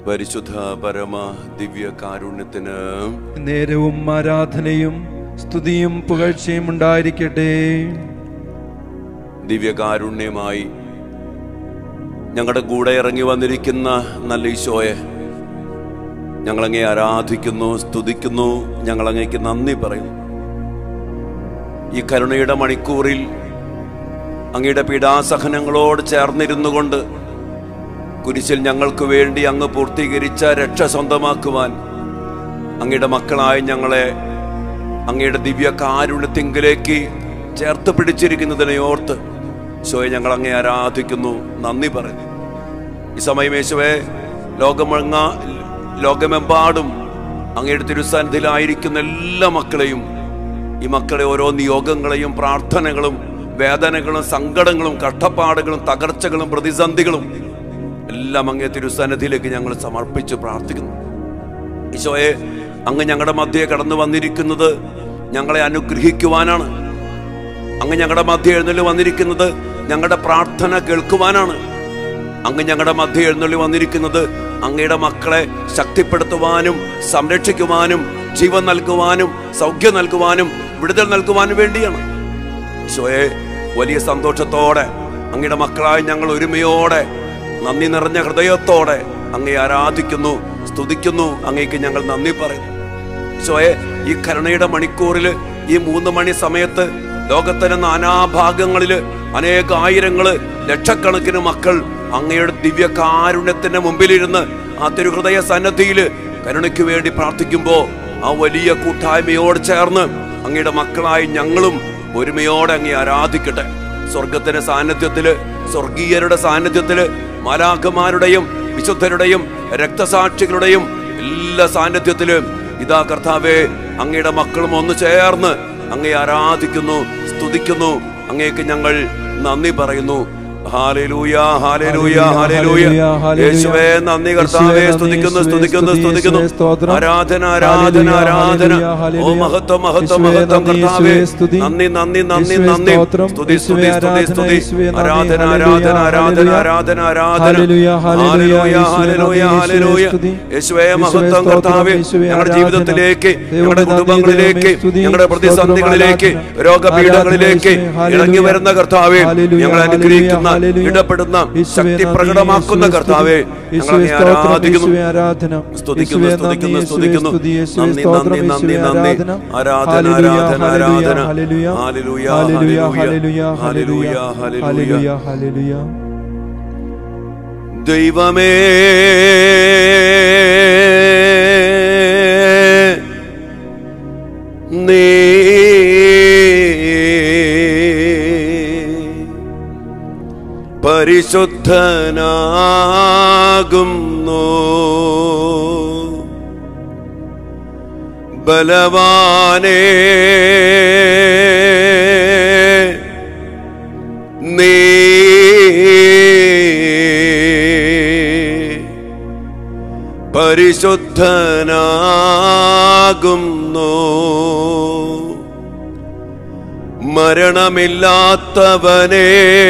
പരിശുദ്ധ പരമ ദിവ്യ കാരുണ്യത്തിന് നേരവും ആരാധനയും സ്തുതിയും പുകഴ്ചയും ഉണ്ടായിരിക്കട്ടെ ദിവ്യകാരുണ്യമായി ഞങ്ങളുടെ കൂടെ ഇറങ്ങി വന്നിരിക്കുന്ന നല്ല ഈശോയെ ഞങ്ങളങ്ങേ ആരാധിക്കുന്നു സ്തുതിക്കുന്നു ഞങ്ങളങ്ങേക്ക് നന്ദി പറയുന്നു ഈ കരുണയുടെ മണിക്കൂറിൽ അങ്ങയുടെ പീഡാസഹനങ്ങളോട് ചേർന്നിരുന്നു കൊണ്ട് കുരിശിൽ ഞങ്ങൾക്ക് വേണ്ടി അങ്ങ് പൂർത്തീകരിച്ച രക്ഷ സ്വന്തമാക്കുവാൻ അങ്ങയുടെ മക്കളായ ഞങ്ങളെ അങ്ങയുടെ ദിവ്യ കാരുണ്യത്തിങ്കിലേക്ക് ചേർത്ത് പിടിച്ചിരിക്കുന്നതിനെ ഓർത്ത് ഈശോയെ ഞങ്ങൾ അങ്ങേ ആരാധിക്കുന്നു നന്ദി പറയുന്നു ഈ സമയം യേശുവെ ലോകമെങ്ങ ലോകമെമ്പാടും അങ്ങയുടെ തിരുസന്നിധിയിലായിരിക്കുന്ന എല്ലാ മക്കളെയും ഈ മക്കളെ ഓരോ നിയോഗങ്ങളെയും പ്രാർത്ഥനകളും വേദനകളും സങ്കടങ്ങളും കഷ്ടപ്പാടുകളും തകർച്ചകളും പ്രതിസന്ധികളും എല്ലാം അങ്ങേ തിരുസന്നിധിയിലേക്ക് ഞങ്ങൾ സമർപ്പിച്ച് പ്രാർത്ഥിക്കുന്നു ഈശോയെ അങ്ങ് ഞങ്ങളുടെ മധ്യേ കടന്നു വന്നിരിക്കുന്നത് ഞങ്ങളെ അനുഗ്രഹിക്കുവാനാണ് അങ്ങ് ഞങ്ങളുടെ മധ്യ എഴുന്നള്ളി വന്നിരിക്കുന്നത് ഞങ്ങളുടെ പ്രാർത്ഥന കേൾക്കുവാനാണ് അങ്ങ് ഞങ്ങളുടെ മധ്യ എഴുന്നള്ളി വന്നിരിക്കുന്നത് അങ്ങയുടെ മക്കളെ ശക്തിപ്പെടുത്തുവാനും സംരക്ഷിക്കുവാനും ജീവൻ നൽകുവാനും സൗഖ്യം നൽകുവാനും വിടുതൽ നൽകുവാനും വേണ്ടിയാണ് ഈശോയെ വലിയ സന്തോഷത്തോടെ അങ്ങയുടെ മക്കളായി ഞങ്ങൾ ഒരുമയോടെ നന്ദി നിറഞ്ഞ ഹൃദയത്തോടെ അങ്ങയെ ആരാധിക്കുന്നു സ്തുതിക്കുന്നു അങ്ങേക്ക് ഞങ്ങൾ നന്ദി പറയുന്നു ഈശോയെ ഈ കരുണയുടെ മണിക്കൂറില് ഈ മൂന്ന് മണി സമയത്ത് ലോകത്തിന്റെ നാനാഭാഗങ്ങളില് അനേകായിരങ്ങള് ലക്ഷക്കണക്കിന് മക്കൾ അങ്ങയുടെ ദിവ്യ കാരുണ്യത്തിന്റെ മുമ്പിലിരുന്ന് ആ തിരുഹൃദയ സന്നദ്ധിയില് കരുണയ്ക്ക് വേണ്ടി പ്രാർത്ഥിക്കുമ്പോ ആ വലിയ കൂട്ടായ്മയോട് ചേർന്ന് അങ്ങയുടെ മക്കളായി ഞങ്ങളും ഒരുമയോടെ അങ്ങേ ആരാധിക്കട്ടെ സ്വർഗത്തിന്റെ സാന്നിധ്യത്തില് സ്വർഗീയരുടെ സാന്നിധ്യത്തില് മാലാഖമാരുടെയും വിശുദ്ധരുടെയും രക്തസാക്ഷികളുടെയും എല്ലാ സാന്നിധ്യത്തിലും ഇതാ കർത്താവേ അങ്ങയുടെ മക്കളും ഒന്ന് ചേർന്ന് അങ്ങേ ആരാധിക്കുന്നു സ്തുതിക്കുന്നു അങ്ങേക്ക് ഞങ്ങൾ നന്ദി പറയുന്നു ഹാലേലൂയ ഹാലേലൂയ ഹാലേലൂയ യേശുവേ നന്ദി കർത്താവേ സ്തുതിക്കുന്നു സ്തുതിക്കുന്നു സ്തുതിക്കുന്നു ആരാധന ആരാധന ആരാധന ഓ മഹത്വം മഹത്വം മഹത്വം കർത്താവേ നന്ദി നന്ദി നന്ദി നന്ദി സ്തുതി സ്തുതി സ്തുതി സ്തുതി ആരാധന ആരാധന ആരാധന ആരാധന ആരാധന ഹാലേലൂയ ഹാലേലൂയ ഹാലേലൂയ യേശുവേ മഹത്വം കർത്താവേ ഞങ്ങളുടെ ജീവിതത്തിലേക്ക് ഞങ്ങളുടെ കുടുംബങ്ങളിലേക്ക് ഞങ്ങളുടെ പ്രതിസന്ധികളിലേക്ക് രോഗപീഠങ്ങളിലേക്ക് ഇറങ്ങി വരുന്ന കർത്താവേ ഞങ്ങൾ അനുഗ്രഹിക്കുന്ന ഇടപെടുന്ന ശക്തി പ്രകടമാക്കുന്ന കർത്താവേ ഞങ്ങൾ അങ്ങേ ആരാധിക്കുന്നു സ്തുതിക്കുന്നു സ്തുതിക്കുന്നു സ്തുതിക്കുന്നു നന്ദി നന്ദി നന്ദി നന്ദി ആരാധന ആരാധന ആരാധന ഹല്ലേലൂയ ഹല്ലേലൂയ ഹല്ലേലൂയ ഹല്ലേലൂയ ദൈവമേ നീ പരിശുദ്ധനാകുന്നു ബലവാനേ നീ പരിശുദ്ധനാകുന്നു മരണമില്ലാത്തവനേ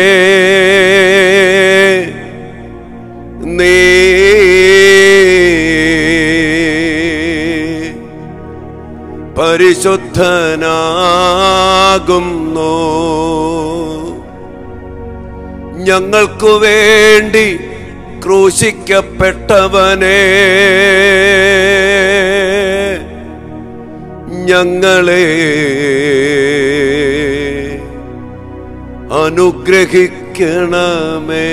നീ പരിശുദ്ധനാകുന്നു ഞങ്ങൾക്കു വേണ്ടി ക്രൂശിക്കപ്പെട്ടവനേ ഞങ്ങളെ അനുഗ്രഹിക്കണമേ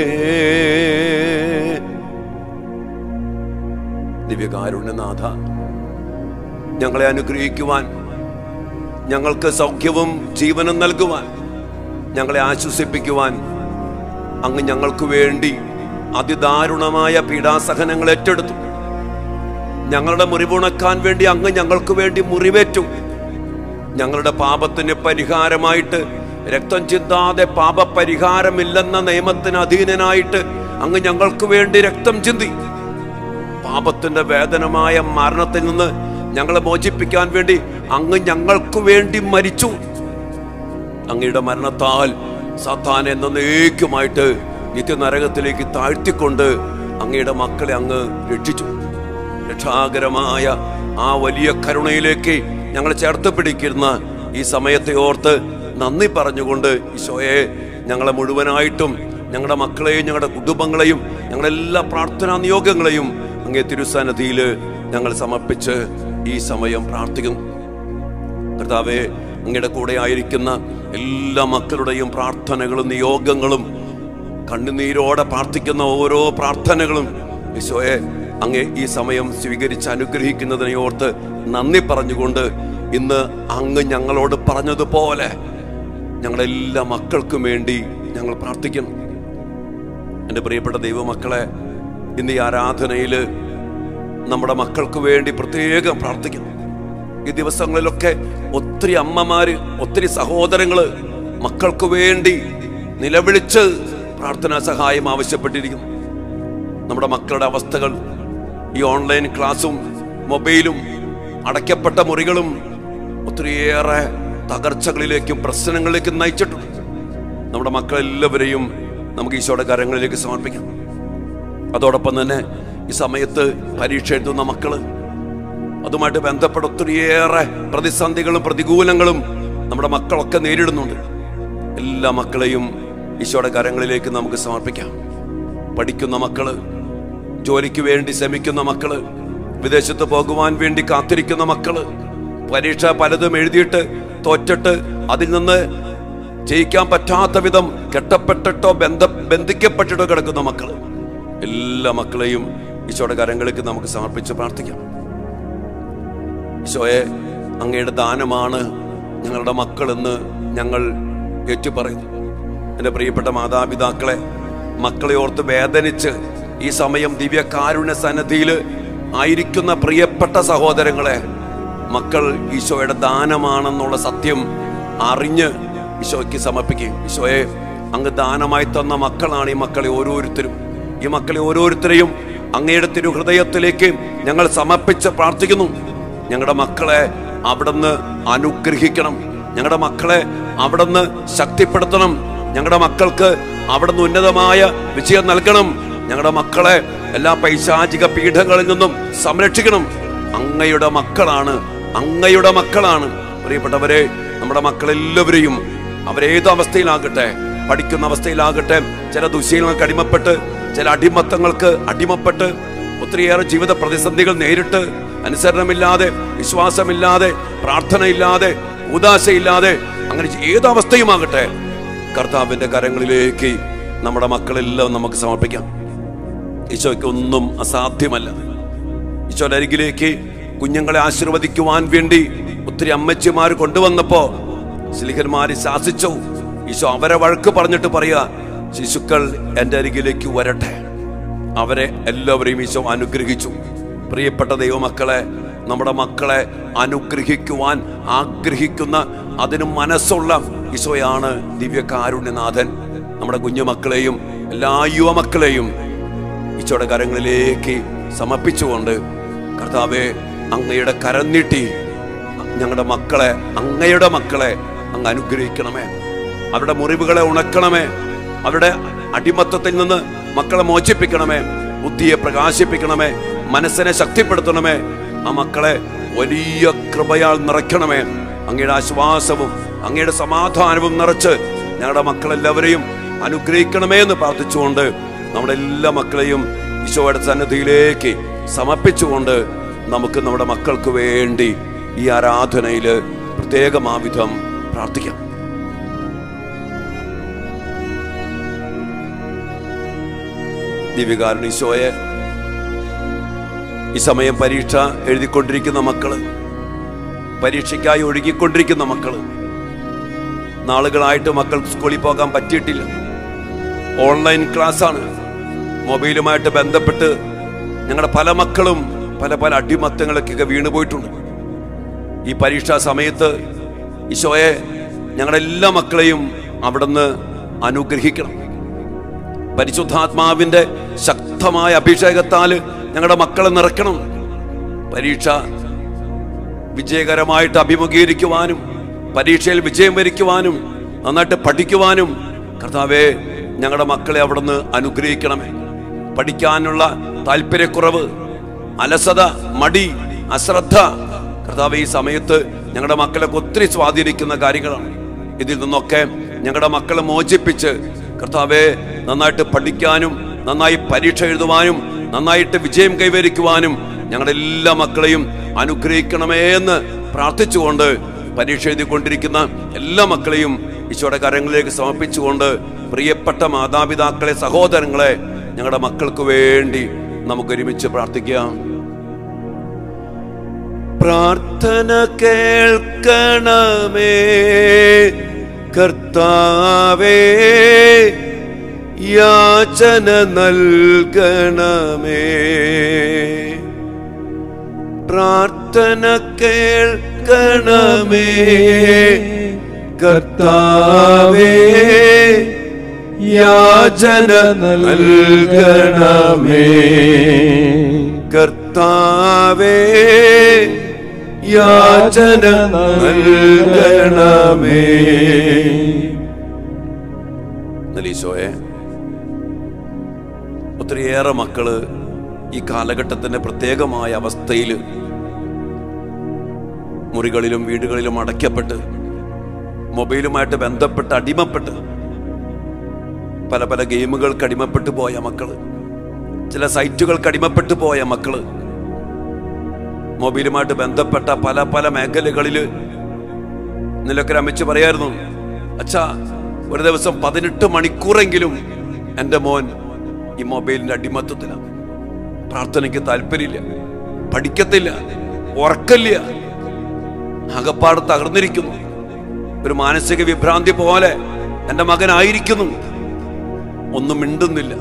ദിവ്യകാരുണ്യനാഥ ഞങ്ങളെ അനുഗ്രഹിക്കുവാൻ ഞങ്ങൾക്ക് സൗഖ്യവും ജീവനും നൽകുവാൻ ഞങ്ങളെ ആശ്വസിപ്പിക്കുവാൻ അങ്ങ് ഞങ്ങൾക്ക് വേണ്ടി അതിദാരുണമായ പീഡാസഹനങ്ങൾ ഏറ്റെടുത്തു ഞങ്ങളുടെ മുറിവുണക്കാൻ വേണ്ടി അങ്ങ് ഞങ്ങൾക്ക് വേണ്ടി മുറിവേറ്റു ഞങ്ങളുടെ പാപത്തിന് പരിഹാരമായിട്ട് രക്തം ചിന്താതെ പാപപരിഹാരമില്ലെന്ന നിയമത്തിന് അധീനനായിട്ട് അങ്ങ് ഞങ്ങൾക്ക് വേണ്ടി രക്തം ചിന്തി പാപത്തിന്റെ വേദനമായ മരണത്തിൽ നിന്ന് ഞങ്ങളെ മോചിപ്പിക്കാൻ വേണ്ടി അങ്ങ് ഞങ്ങൾക്ക് വേണ്ടി മരിച്ചു അങ്ങയുടെ മരണത്താൽ സാത്താൻ എന്നേക്കുമായിട്ട് നിത്യനരകത്തിലേക്ക് താഴ്ത്തിക്കൊണ്ട് അങ്ങയുടെ മക്കളെ അങ്ങ് രക്ഷിച്ചു രക്ഷാകരമായ ആ വലിയ കരുണയിലേക്ക് ഞങ്ങൾ ചേർത്ത് പിടിക്കുന്ന ഈ സമയത്തെ ഓർത്ത് നന്ദി പറഞ്ഞുകൊണ്ട് ഈശോയെ ഞങ്ങളെ മുഴുവനായിട്ടും ഞങ്ങളുടെ മക്കളെയും ഞങ്ങളുടെ കുടുംബങ്ങളെയും ഞങ്ങളുടെ എല്ലാ പ്രാർത്ഥനാ നിയോഗങ്ങളെയും അങ്ങേ തിരുസന്നിധിയിൽ ഞങ്ങൾ സമർപ്പിച്ച് ഈ സമയം പ്രാർത്ഥിക്കുന്നു കർത്താവെ അങ്ങയുടെ കൂടെ ആയിരിക്കുന്ന എല്ലാ മക്കളുടെയും പ്രാർത്ഥനകളും നിയോഗങ്ങളും കണ്ണുനീരോടെ പ്രാർത്ഥിക്കുന്ന ഓരോ പ്രാർത്ഥനകളും ഈശോയെ അങ്ങേ ഈ സമയം സ്വീകരിച്ച് അനുഗ്രഹിക്കുന്നതിനെ ഓർത്ത് നന്ദി പറഞ്ഞുകൊണ്ട് ഇന്ന് അങ്ങ് ഞങ്ങളോട് പറഞ്ഞതുപോലെ ഞങ്ങളുടെ എല്ലാ മക്കൾക്കും വേണ്ടി ഞങ്ങൾ പ്രാർത്ഥിക്കണം എൻ്റെ പ്രിയപ്പെട്ട ദൈവമക്കളെ ഇന്ന് ഈ ആരാധനയിൽ നമ്മുടെ മക്കൾക്ക് വേണ്ടി പ്രത്യേകം പ്രാർത്ഥിക്കണം ഈ ദിവസങ്ങളിലൊക്കെ ഒത്തിരി അമ്മമാര് ഒത്തിരി സഹോദരങ്ങള് മക്കൾക്ക് വേണ്ടി നിലവിളിച്ച് പ്രാർത്ഥനാ സഹായം ആവശ്യപ്പെട്ടിരിക്കുന്നു നമ്മുടെ മക്കളുടെ അവസ്ഥകൾ ഈ ഓൺലൈൻ ക്ലാസ്സും മൊബൈലും അടയ്ക്കപ്പെട്ട മുറികളും ഒത്തിരിയേറെ തകർച്ചകളിലേക്കും പ്രശ്നങ്ങളിലേക്കും നയിച്ചിട്ടുണ്ട് നമ്മുടെ മക്കളെല്ലാവരെയും നമുക്ക് ഈശോയുടെ കരങ്ങളിലേക്ക് സമർപ്പിക്കാം അതോടൊപ്പം തന്നെ ഈ സമയത്ത് പരീക്ഷ എഴുതുന്ന മക്കള് അതുമായിട്ട് ബന്ധപ്പെട്ട ഒത്തിരിയേറെ പ്രതിസന്ധികളും പ്രതികൂലങ്ങളും നമ്മുടെ മക്കളൊക്കെ നേരിടുന്നുണ്ട് എല്ലാ മക്കളെയും ഈശോയുടെ കരങ്ങളിലേക്ക് നമുക്ക് സമർപ്പിക്കാം പഠിക്കുന്ന മക്കള് ജോലിക്ക് വേണ്ടി ശ്രമിക്കുന്ന മക്കള് വിദേശത്ത് പോകുവാൻ വേണ്ടി കാത്തിരിക്കുന്ന മക്കള് പരീക്ഷ പലതും എഴുതിയിട്ട് തോറ്റിട്ട് അതിൽ നിന്ന് ജയിക്കാൻ പറ്റാത്ത വിധം കെട്ടപ്പെട്ടിട്ടോ ബന്ധ ബന്ധിക്കപ്പെട്ടിട്ടോ കിടക്കുന്ന മക്കള് എല്ലാ മക്കളെയും ഈശോയുടെ കരങ്ങളിലേക്ക് നമുക്ക് സമർപ്പിച്ച് പ്രാർത്ഥിക്കാം ഈശോയെ അങ്ങയുടെ ദാനമാണ് ഞങ്ങളുടെ മക്കളെന്ന് ഞങ്ങൾ ഏറ്റുപറയുന്നു എൻ്റെ പ്രിയപ്പെട്ട മാതാപിതാക്കളെ മക്കളെ ഓർത്ത് വേദനിച്ച് ഈ സമയം ദിവ്യകാരുണ്യ സന്നദ്ധിയിൽ ആയിരിക്കുന്ന പ്രിയപ്പെട്ട സഹോദരങ്ങളെ മക്കൾ ഈശോയുടെ ദാനമാണെന്നുള്ള സത്യം അറിഞ്ഞ് ഈശോയ്ക്ക് സമർപ്പിക്കുകയും ഈശോയെ അങ്ങ് ദാനമായി തന്ന മക്കളാണ് ഈ മക്കളെ ഓരോരുത്തരും ഈ മക്കളെ ഓരോരുത്തരെയും അങ്ങയുടെ തിരുഹൃദയത്തിലേക്ക് ഞങ്ങൾ സമർപ്പിച്ച് പ്രാർത്ഥിക്കുന്നു ഞങ്ങളുടെ മക്കളെ അവിടുന്ന് അനുഗ്രഹിക്കണം ഞങ്ങളുടെ മക്കളെ അവിടുന്ന് ശക്തിപ്പെടുത്തണം ഞങ്ങളുടെ മക്കൾക്ക് അവിടുന്ന് ഉന്നതമായ വിജയം നൽകണം ഞങ്ങളുടെ മക്കളെ എല്ലാ പൈശാചിക പീഠങ്ങളിൽ നിന്നും സംരക്ഷിക്കണം അങ്ങയുടെ മക്കളാണ് അങ്ങയുടെ മക്കളാണ് പ്രിയപ്പെട്ടവരെ നമ്മുടെ മക്കളെല്ലാവരെയും അവരേത് അവസ്ഥയിലാകട്ടെ പഠിക്കുന്ന അവസ്ഥയിലാകട്ടെ ചില ദുശീലങ്ങൾക്ക് അടിമപ്പെട്ട് ചില അടിമത്തങ്ങൾക്ക് അടിമപ്പെട്ട് ഒത്തിരിയേറെ ജീവിത പ്രതിസന്ധികൾ നേരിട്ട് അനുസരണമില്ലാതെ വിശ്വാസമില്ലാതെ പ്രാർത്ഥനയില്ലാതെ ഉദാശയില്ലാതെ അങ്ങനെ ഏത് അവസ്ഥയുമാകട്ടെ കർത്താവിന്റെ കരങ്ങളിലേക്ക് നമ്മുടെ മക്കളെല്ലാം നമുക്ക് സമർപ്പിക്കാം ഈശോയ്ക്ക് ഒന്നും അസാധ്യമല്ല ഈശോയുടെ അരികിലേക്ക് കുഞ്ഞുങ്ങളെ ആശീർവദിക്കുവാൻ വേണ്ടി ഒത്തിരി അമ്മച്ചിമാർ കൊണ്ടുവന്നപ്പോ സ്ലിഹന്മാര് ശാസിച്ചു ഈശോ അവരെ വഴക്ക് പറഞ്ഞിട്ട് പറയുക ശിശുക്കൾ എൻ്റെ അരികിലേക്ക് വരട്ടെ അവരെ എല്ലാവരെയും ഈശോ അനുഗ്രഹിച്ചു പ്രിയപ്പെട്ട ദൈവമക്കളെ നമ്മുടെ മക്കളെ അനുഗ്രഹിക്കുവാൻ ആഗ്രഹിക്കുന്ന അതിന് മനസ്സുള്ള ഈശോയാണ് ദിവ്യകാരുണ്യനാഥൻ നമ്മുടെ കുഞ്ഞുമക്കളെയും എല്ലാ യുവമക്കളെയും ഈശോയുടെ കരങ്ങളിലേക്ക് സമർപ്പിച്ചുകൊണ്ട് കർത്താവെ അങ്ങയുടെ കരം നീട്ടി ഞങ്ങളുടെ മക്കളെ അങ്ങയുടെ മക്കളെ അങ്ങ് അനുഗ്രഹിക്കണമേ അവരുടെ മുറിവുകളെ ഉണക്കണമേ അവരുടെ അടിമത്തത്തിൽ നിന്ന് മക്കളെ മോചിപ്പിക്കണമേ ബുദ്ധിയെ പ്രകാശിപ്പിക്കണമേ മനസ്സിനെ ശക്തിപ്പെടുത്തണമേ ആ മക്കളെ വലിയ കൃപയാൽ നിറയ്ക്കണമേ അങ്ങയുടെ ആശ്വാസവും അങ്ങയുടെ സമാധാനവും നിറച്ച് ഞങ്ങളുടെ മക്കളെല്ലാവരെയും അനുഗ്രഹിക്കണമേ എന്ന് പ്രാർത്ഥിച്ചുകൊണ്ട് നമ്മുടെ എല്ലാ മക്കളെയും ഈശോയുടെ സന്നിധിയിലേക്ക് സമർപ്പിച്ചുകൊണ്ട് നമുക്ക് നമ്മുടെ മക്കൾക്ക് വേണ്ടി ഈ ആരാധനയിൽ പ്രത്യേകമാവിധം പ്രാർത്ഥിക്കാം ദിവ്യകാരൻ ഈശോയെ ഈ സമയം പരീക്ഷ എഴുതിക്കൊണ്ടിരിക്കുന്ന മക്കള് പരീക്ഷയ്ക്കായി ഒഴുകിക്കൊണ്ടിരിക്കുന്ന മക്കള് നാളുകളായിട്ട് മക്കൾക്ക് സ്കൂളിൽ പോകാൻ പറ്റിയിട്ടില്ല ഓൺലൈൻ ക്ലാസ് ആണ് മൊബൈലുമായിട്ട് ബന്ധപ്പെട്ട് ഞങ്ങളുടെ പല മക്കളും പല പല അടിമത്തങ്ങളിലേക്കൊക്കെ വീണുപോയിട്ടുണ്ട് ഈ പരീക്ഷാ സമയത്ത് ഈശോയെ ഞങ്ങളുടെ എല്ലാ മക്കളെയും അവിടുന്ന് അനുഗ്രഹിക്കണം പരിശുദ്ധാത്മാവിന്റെ ശക്തമായ അഭിഷേകത്താൽ ഞങ്ങളുടെ മക്കളെ നിറയ്ക്കണം പരീക്ഷ വിജയകരമായിട്ട് അഭിമുഖീകരിക്കുവാനും പരീക്ഷയിൽ വിജയം വരിക്കുവാനും നന്നായിട്ട് പഠിക്കുവാനും കർത്താവെ ഞങ്ങളുടെ മക്കളെ അവിടുന്ന് അനുഗ്രഹിക്കണമേ പഠിക്കാനുള്ള താല്പര്യക്കുറവ് അലസത മടി അശ്രദ്ധ കർത്താവ് ഈ സമയത്ത് ഞങ്ങളുടെ മക്കളൊക്കെ ഒത്തിരി സ്വാധീനിക്കുന്ന കാര്യങ്ങളാണ് ഇതിൽ നിന്നൊക്കെ ഞങ്ങളുടെ മക്കളെ മോചിപ്പിച്ച് കർത്താവെ നന്നായിട്ട് പഠിക്കാനും നന്നായി പരീക്ഷ എഴുതുവാനും നന്നായിട്ട് വിജയം കൈവരിക്കുവാനും ഞങ്ങളുടെ എല്ലാ മക്കളെയും അനുഗ്രഹിക്കണമേ എന്ന് പ്രാർത്ഥിച്ചുകൊണ്ട് പരീക്ഷ എഴുതിക്കൊണ്ടിരിക്കുന്ന എല്ലാ മക്കളെയും ഈശോയുടെ കരങ്ങളിലേക്ക് സമർപ്പിച്ചുകൊണ്ട് പ്രിയപ്പെട്ട മാതാപിതാക്കളെ സഹോദരങ്ങളെ ഞങ്ങളുടെ മക്കൾക്ക് വേണ്ടി നമുക്ക് ഒരുമിച്ച് പ്രാർത്ഥിക്കാം പ്രാർത്ഥന കേൾക്കണമേ കർത്താവേ യാചന നൽകണമേ പ്രാർത്ഥന കേൾക്കണമേ കർത്താവേ യാചന നൽകണമേ കർത്താവേ യാചന നൽകണമേ ഈശോയെ ഒത്തിരിയേറെ മക്കള് ഈ കാലഘട്ടത്തിന്റെ പ്രത്യേകമായ അവസ്ഥയിൽ മുറികളിലും വീടുകളിലും അടയ്ക്കപ്പെട്ട് മൊബൈലുമായിട്ട് ബന്ധപ്പെട്ട് അടിമപ്പെട്ട് പല പല ഗെയിമുകൾക്ക് അടിമപ്പെട്ടു പോയ മക്കള് ചില സൈറ്റുകൾക്ക് അടിമപ്പെട്ടു പോയ മക്കള് മൊബൈലുമായിട്ട് ബന്ധപ്പെട്ട പല പല മേഖലകളിൽ നിലൊക്കെ അമ്മച്ച് പറയായിരുന്നു അച്ഛാ ഒരു ദിവസം പതിനെട്ട് മണിക്കൂറെങ്കിലും എൻ്റെ മോൻ ഈ മൊബൈലിന്റെ അടിമത്തത്തിലാണ് പ്രാർത്ഥനയ്ക്ക് താല്പര്യമില്ല പഠിക്കത്തില്ല ഉറക്കല്ല അകപ്പാട് തകർന്നിരിക്കുന്നു ഒരു മാനസിക വിഭ്രാന്തി പോലെ എൻ്റെ മകനായിരിക്കുന്നു ഒന്നും മിണ്ടുന്നില്ല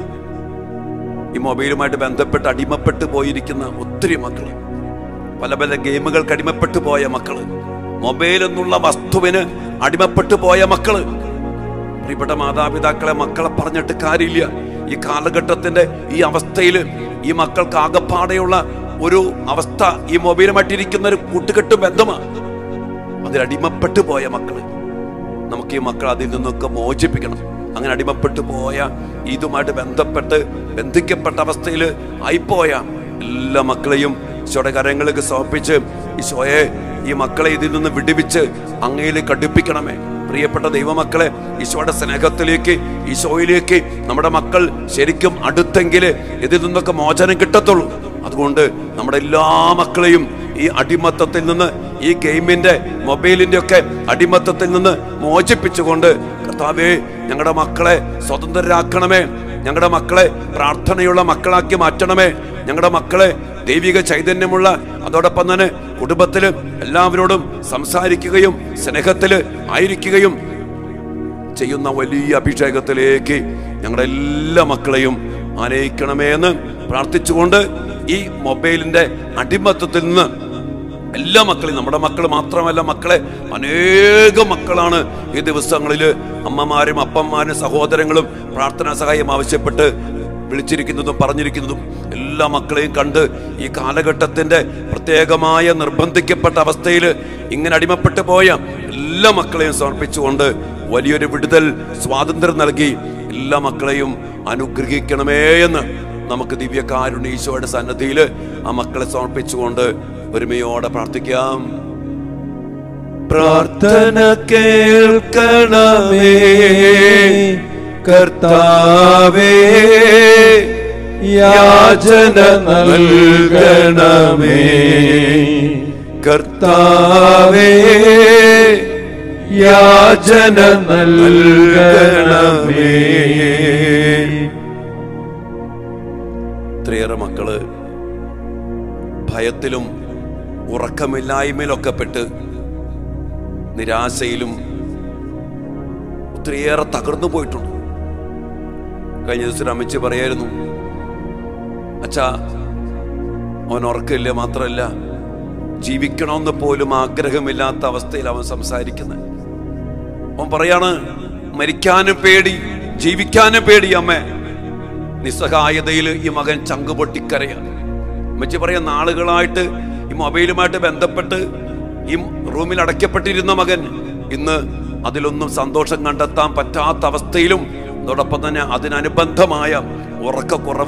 ഈ മൊബൈലുമായിട്ട് ബന്ധപ്പെട്ട് അടിമപ്പെട്ട് പോയിരിക്കുന്ന ഒത്തിരി മക്കൾ പല പല ഗെയിമുകൾക്ക് അടിമപ്പെട്ടു പോയ മക്കള് മൊബൈൽ എന്നുള്ള വസ്തുവിന് അടിമപ്പെട്ടു പോയ മക്കള് പ്രിയപ്പെട്ട മാതാപിതാക്കളെ മക്കളെ പറഞ്ഞിട്ട് കാര്യമില്ല ഈ കാലഘട്ടത്തിന്റെ ഈ അവസ്ഥയിൽ ഈ മക്കൾക്ക് ആകപ്പാടെയുള്ള ഒരു അവസ്ഥ ഈ മൊബൈലുമായിട്ടിരിക്കുന്ന ഒരു കൂട്ടുകെട്ട് ബന്ധമാണ് അതിൽ അടിമപ്പെട്ടു പോയ മക്കള് നമുക്ക് ഈ മക്കൾ അതിൽ നിന്നൊക്കെ മോചിപ്പിക്കണം അങ്ങനെ അടിമപ്പെട്ടു പോയ ഇതുമായിട്ട് ബന്ധപ്പെട്ട് ബന്ധിക്കപ്പെട്ട അവസ്ഥയിൽ ആയിപ്പോയ എല്ലാ മക്കളെയും ഈശോയുടെ കരങ്ങൾക്ക് സമർപ്പിച്ച് ഈശോയെ ഈ മക്കളെ ഇതിൽ നിന്ന് വിടുവിച്ച് അങ്ങയിലേക്ക് അടുപ്പിക്കണമേ പ്രിയപ്പെട്ട ദൈവമക്കളെ ഈശോയുടെ സ്നേഹത്തിലേക്ക് ഈശോയിലേക്ക് നമ്മുടെ മക്കൾ ശരിക്കും അടുത്തെങ്കിൽ ഇതിൽ നിന്നൊക്കെ മോചനം കിട്ടത്തുള്ളൂ അതുകൊണ്ട് നമ്മുടെ എല്ലാ മക്കളെയും ഈ അടിമത്തത്തിൽ നിന്ന് ഈ ഗെയിമിന്റെ മൊബൈലിന്റെ ഒക്കെ അടിമത്തത്തിൽ നിന്ന് മോചിപ്പിച്ചുകൊണ്ട് കർത്താവേ ഞങ്ങളുടെ മക്കളെ സ്വതന്ത്രരാക്കണമേ ഞങ്ങളുടെ മക്കളെ പ്രാർത്ഥനയുള്ള മക്കളാക്കി മാറ്റണമേ ഞങ്ങളുടെ മക്കളെ ദൈവിക ചൈതന്യമുള്ള അതോടൊപ്പം തന്നെ കുടുംബത്തില് എല്ലാവരോടും സംസാരിക്കുകയും സ്നേഹത്തില് ആയിരിക്കുകയും ചെയ്യുന്ന വലിയ അഭിഷേകത്തിലേക്ക് ഞങ്ങളുടെ എല്ലാ മക്കളെയും ആനയിക്കണമേ എന്ന് പ്രാർത്ഥിച്ചുകൊണ്ട് ഈ മൊബൈലിന്റെ അടിമത്തത്തിൽ നിന്ന് എല്ലാ മക്കളെയും നമ്മുടെ മക്കൾ മാത്രമല്ല മക്കളെ അനേകം മക്കളാണ് ഈ ദിവസങ്ങളിൽ അമ്മമാരും അപ്പന്മാരും സഹോദരങ്ങളും പ്രാർത്ഥനാ സഹായം ആവശ്യപ്പെട്ട് വിളിച്ചിരിക്കുന്നതും പറഞ്ഞിരിക്കുന്നതും എല്ലാ മക്കളെയും കണ്ട് ഈ കാലഘട്ടത്തിന്റെ പ്രത്യേകമായ നിർബന്ധിക്കപ്പെട്ട അവസ്ഥയിൽ ഇങ്ങനെ അടിമപ്പെട്ടു പോയ എല്ലാ മക്കളെയും സമർപ്പിച്ചുകൊണ്ട് വലിയൊരു വിടുതൽ സ്വാതന്ത്ര്യം നൽകി എല്ലാ മക്കളെയും അനുഗ്രഹിക്കണമേ എന്ന് നമുക്ക് ദിവ്യകാരുണ്യ ഈശോയുടെ സന്നദ്ധിയിൽ ആ മക്കളെ സമർപ്പിച്ചുകൊണ്ട് ഒരുമയോടെ പ്രാർത്ഥിക്കാം പ്രാർത്ഥന കേൾക്കണമേ കർത്താവേ യാചന നൽകണമേ കർത്താവേ യാചന നൽകണമേ ഇത്രയേറെ മക്കള് ഭയത്തിലും ഉറക്കമില്ലായ്മയിലൊക്കെ പെട്ട് നിരാശയിലും ഒത്തിരിയേറെ തകർന്നു പോയിട്ടുണ്ട് കഴിഞ്ഞ ദിവസം അമ്മച്ചി പറയായിരുന്നു അച്ഛാ അവൻ ഉറക്കമില്ല മാത്രമല്ല ജീവിക്കണമെന്ന് പോലും ആഗ്രഹമില്ലാത്ത അവസ്ഥയിൽ അവൻ സംസാരിക്കുന്നത് അവൻ പറയാണ് മരിക്കാനും പേടി ജീവിക്കാനും പേടി അമ്മേ നിസ്സഹായതയിൽ ഈ മകൻ ചങ്കുപൊട്ടിക്കരയാണ് അമ്മച്ചി പറയാൻ നാളുകളായിട്ട് ഈ മൊബൈലുമായിട്ട് ബന്ധപ്പെട്ട് ഈ റൂമിൽ അടയ്ക്കപ്പെട്ടിരുന്ന മകൻ ഇന്ന് അതിലൊന്നും സന്തോഷം കണ്ടെത്താൻ പറ്റാത്ത അവസ്ഥയിലും അതോടൊപ്പം തന്നെ അതിനനുബന്ധമായ ഉറക്കക്കുറവും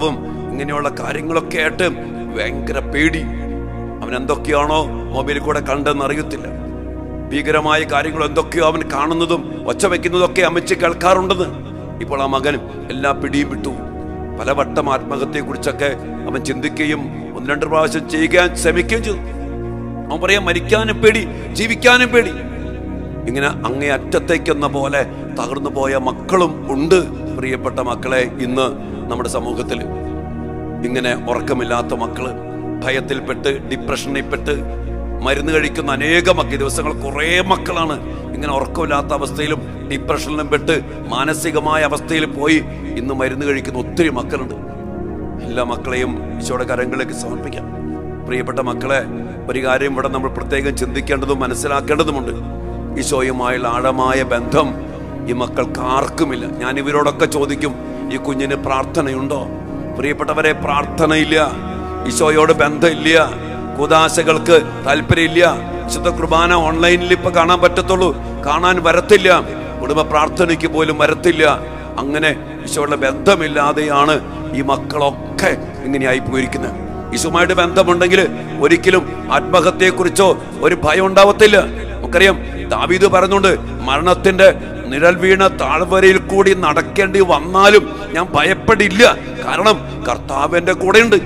ഇങ്ങനെയുള്ള കാര്യങ്ങളൊക്കെ ആയിട്ട് ഭയങ്കര പേടി അവൻ എന്തൊക്കെയാണോ മൊബൈലിൽ കൂടെ കണ്ടെന്ന് അറിയത്തില്ല ഭീകരമായ കാര്യങ്ങൾ എന്തൊക്കെയോ അവൻ കാണുന്നതും ഒച്ച വെക്കുന്നതൊക്കെ അമ്മച്ച് കേൾക്കാറുണ്ടെന്ന് ഇപ്പോൾ ആ മകൻ എല്ലാ പിടിയും വിട്ടു പലവട്ടം ആത്മഹത്യയെ കുറിച്ചൊക്കെ അവൻ ചിന്തിക്കുകയും ഒന്ന് രണ്ട് പ്രാവശ്യം ചെയ്യാൻ ശ്രമിക്കുകയും ചെയ്തു അവൻ പറയാം മരിക്കാനും പേടി ജീവിക്കാനും പേടി ഇങ്ങനെ അങ്ങേ അറ്റത്തേക്കെന്ന പോലെ തകർന്നു പോയ മക്കളും ഉണ്ട് പ്രിയപ്പെട്ട മക്കളെ ഇന്ന് നമ്മുടെ സമൂഹത്തിൽ ഇങ്ങനെ ഉറക്കമില്ലാത്ത മക്കള് ഭയത്തിൽപ്പെട്ട് ഡിപ്രഷനിൽപ്പെട്ട് മരുന്ന് കഴിക്കുന്ന അനേക മക്കൾ ദിവസങ്ങൾ കുറേ മക്കളാണ് ഇങ്ങനെ ഉറക്കമില്ലാത്ത അവസ്ഥയിലും ഡിപ്രഷനിലും പെട്ട് മാനസികമായ അവസ്ഥയിൽ പോയി ഇന്ന് മരുന്ന് കഴിക്കുന്ന ഒത്തിരി മക്കളുണ്ട് എല്ലാ മക്കളെയും ഈശോയുടെ കരങ്ങളിലേക്ക് സമർപ്പിക്കാം പ്രിയപ്പെട്ട മക്കളെ ഒരു കാര്യം ഇവിടെ നമ്മൾ പ്രത്യേകം ചിന്തിക്കേണ്ടതും മനസ്സിലാക്കേണ്ടതുമുണ്ട് ഈശോയുമായുള്ള ആഴമായ ബന്ധം ഈ മക്കൾക്ക് ആർക്കുമില്ല ഞാൻ ഇവരോടൊക്കെ ചോദിക്കും ഈ കുഞ്ഞിന് പ്രാർത്ഥനയുണ്ടോ പ്രിയപ്പെട്ടവരെ പ്രാർത്ഥനയില്ല ഈശോയോട് ബന്ധമില്ല കുദാശകൾക്ക് താല്പര്യമില്ല വിശുദ്ധ കുർബാന ഓൺലൈനിൽ ഇപ്പൊ കാണാൻ പറ്റത്തുള്ളൂ കാണാൻ വരത്തില്ല കുടുംബ പ്രാർത്ഥനയ്ക്ക് പോലും വരത്തില്ല അങ്ങനെ ഈശോയുടെ ബന്ധമില്ലാതെയാണ് ഈ മക്കളൊക്കെ ഇങ്ങനെയായി പോയിരിക്കുന്നത് ഈശോമായിട്ട് ബന്ധമുണ്ടെങ്കിൽ ഒരിക്കലും ആത്മഹത്യയെക്കുറിച്ചോ ഒരു ഭയം ഉണ്ടാവത്തില്ല നമുക്കറിയാം ദാവീദ് പറഞ്ഞുകൊണ്ട് മരണത്തിന്റെ നിഴൽ വീണ താഴ്വരയിൽ കൂടി നടക്കേണ്ടി വന്നാലും ഞാൻ ഭയപ്പെടില്ല കാരണം കർത്താവ് എന്റെ കൂടെയുണ്ട്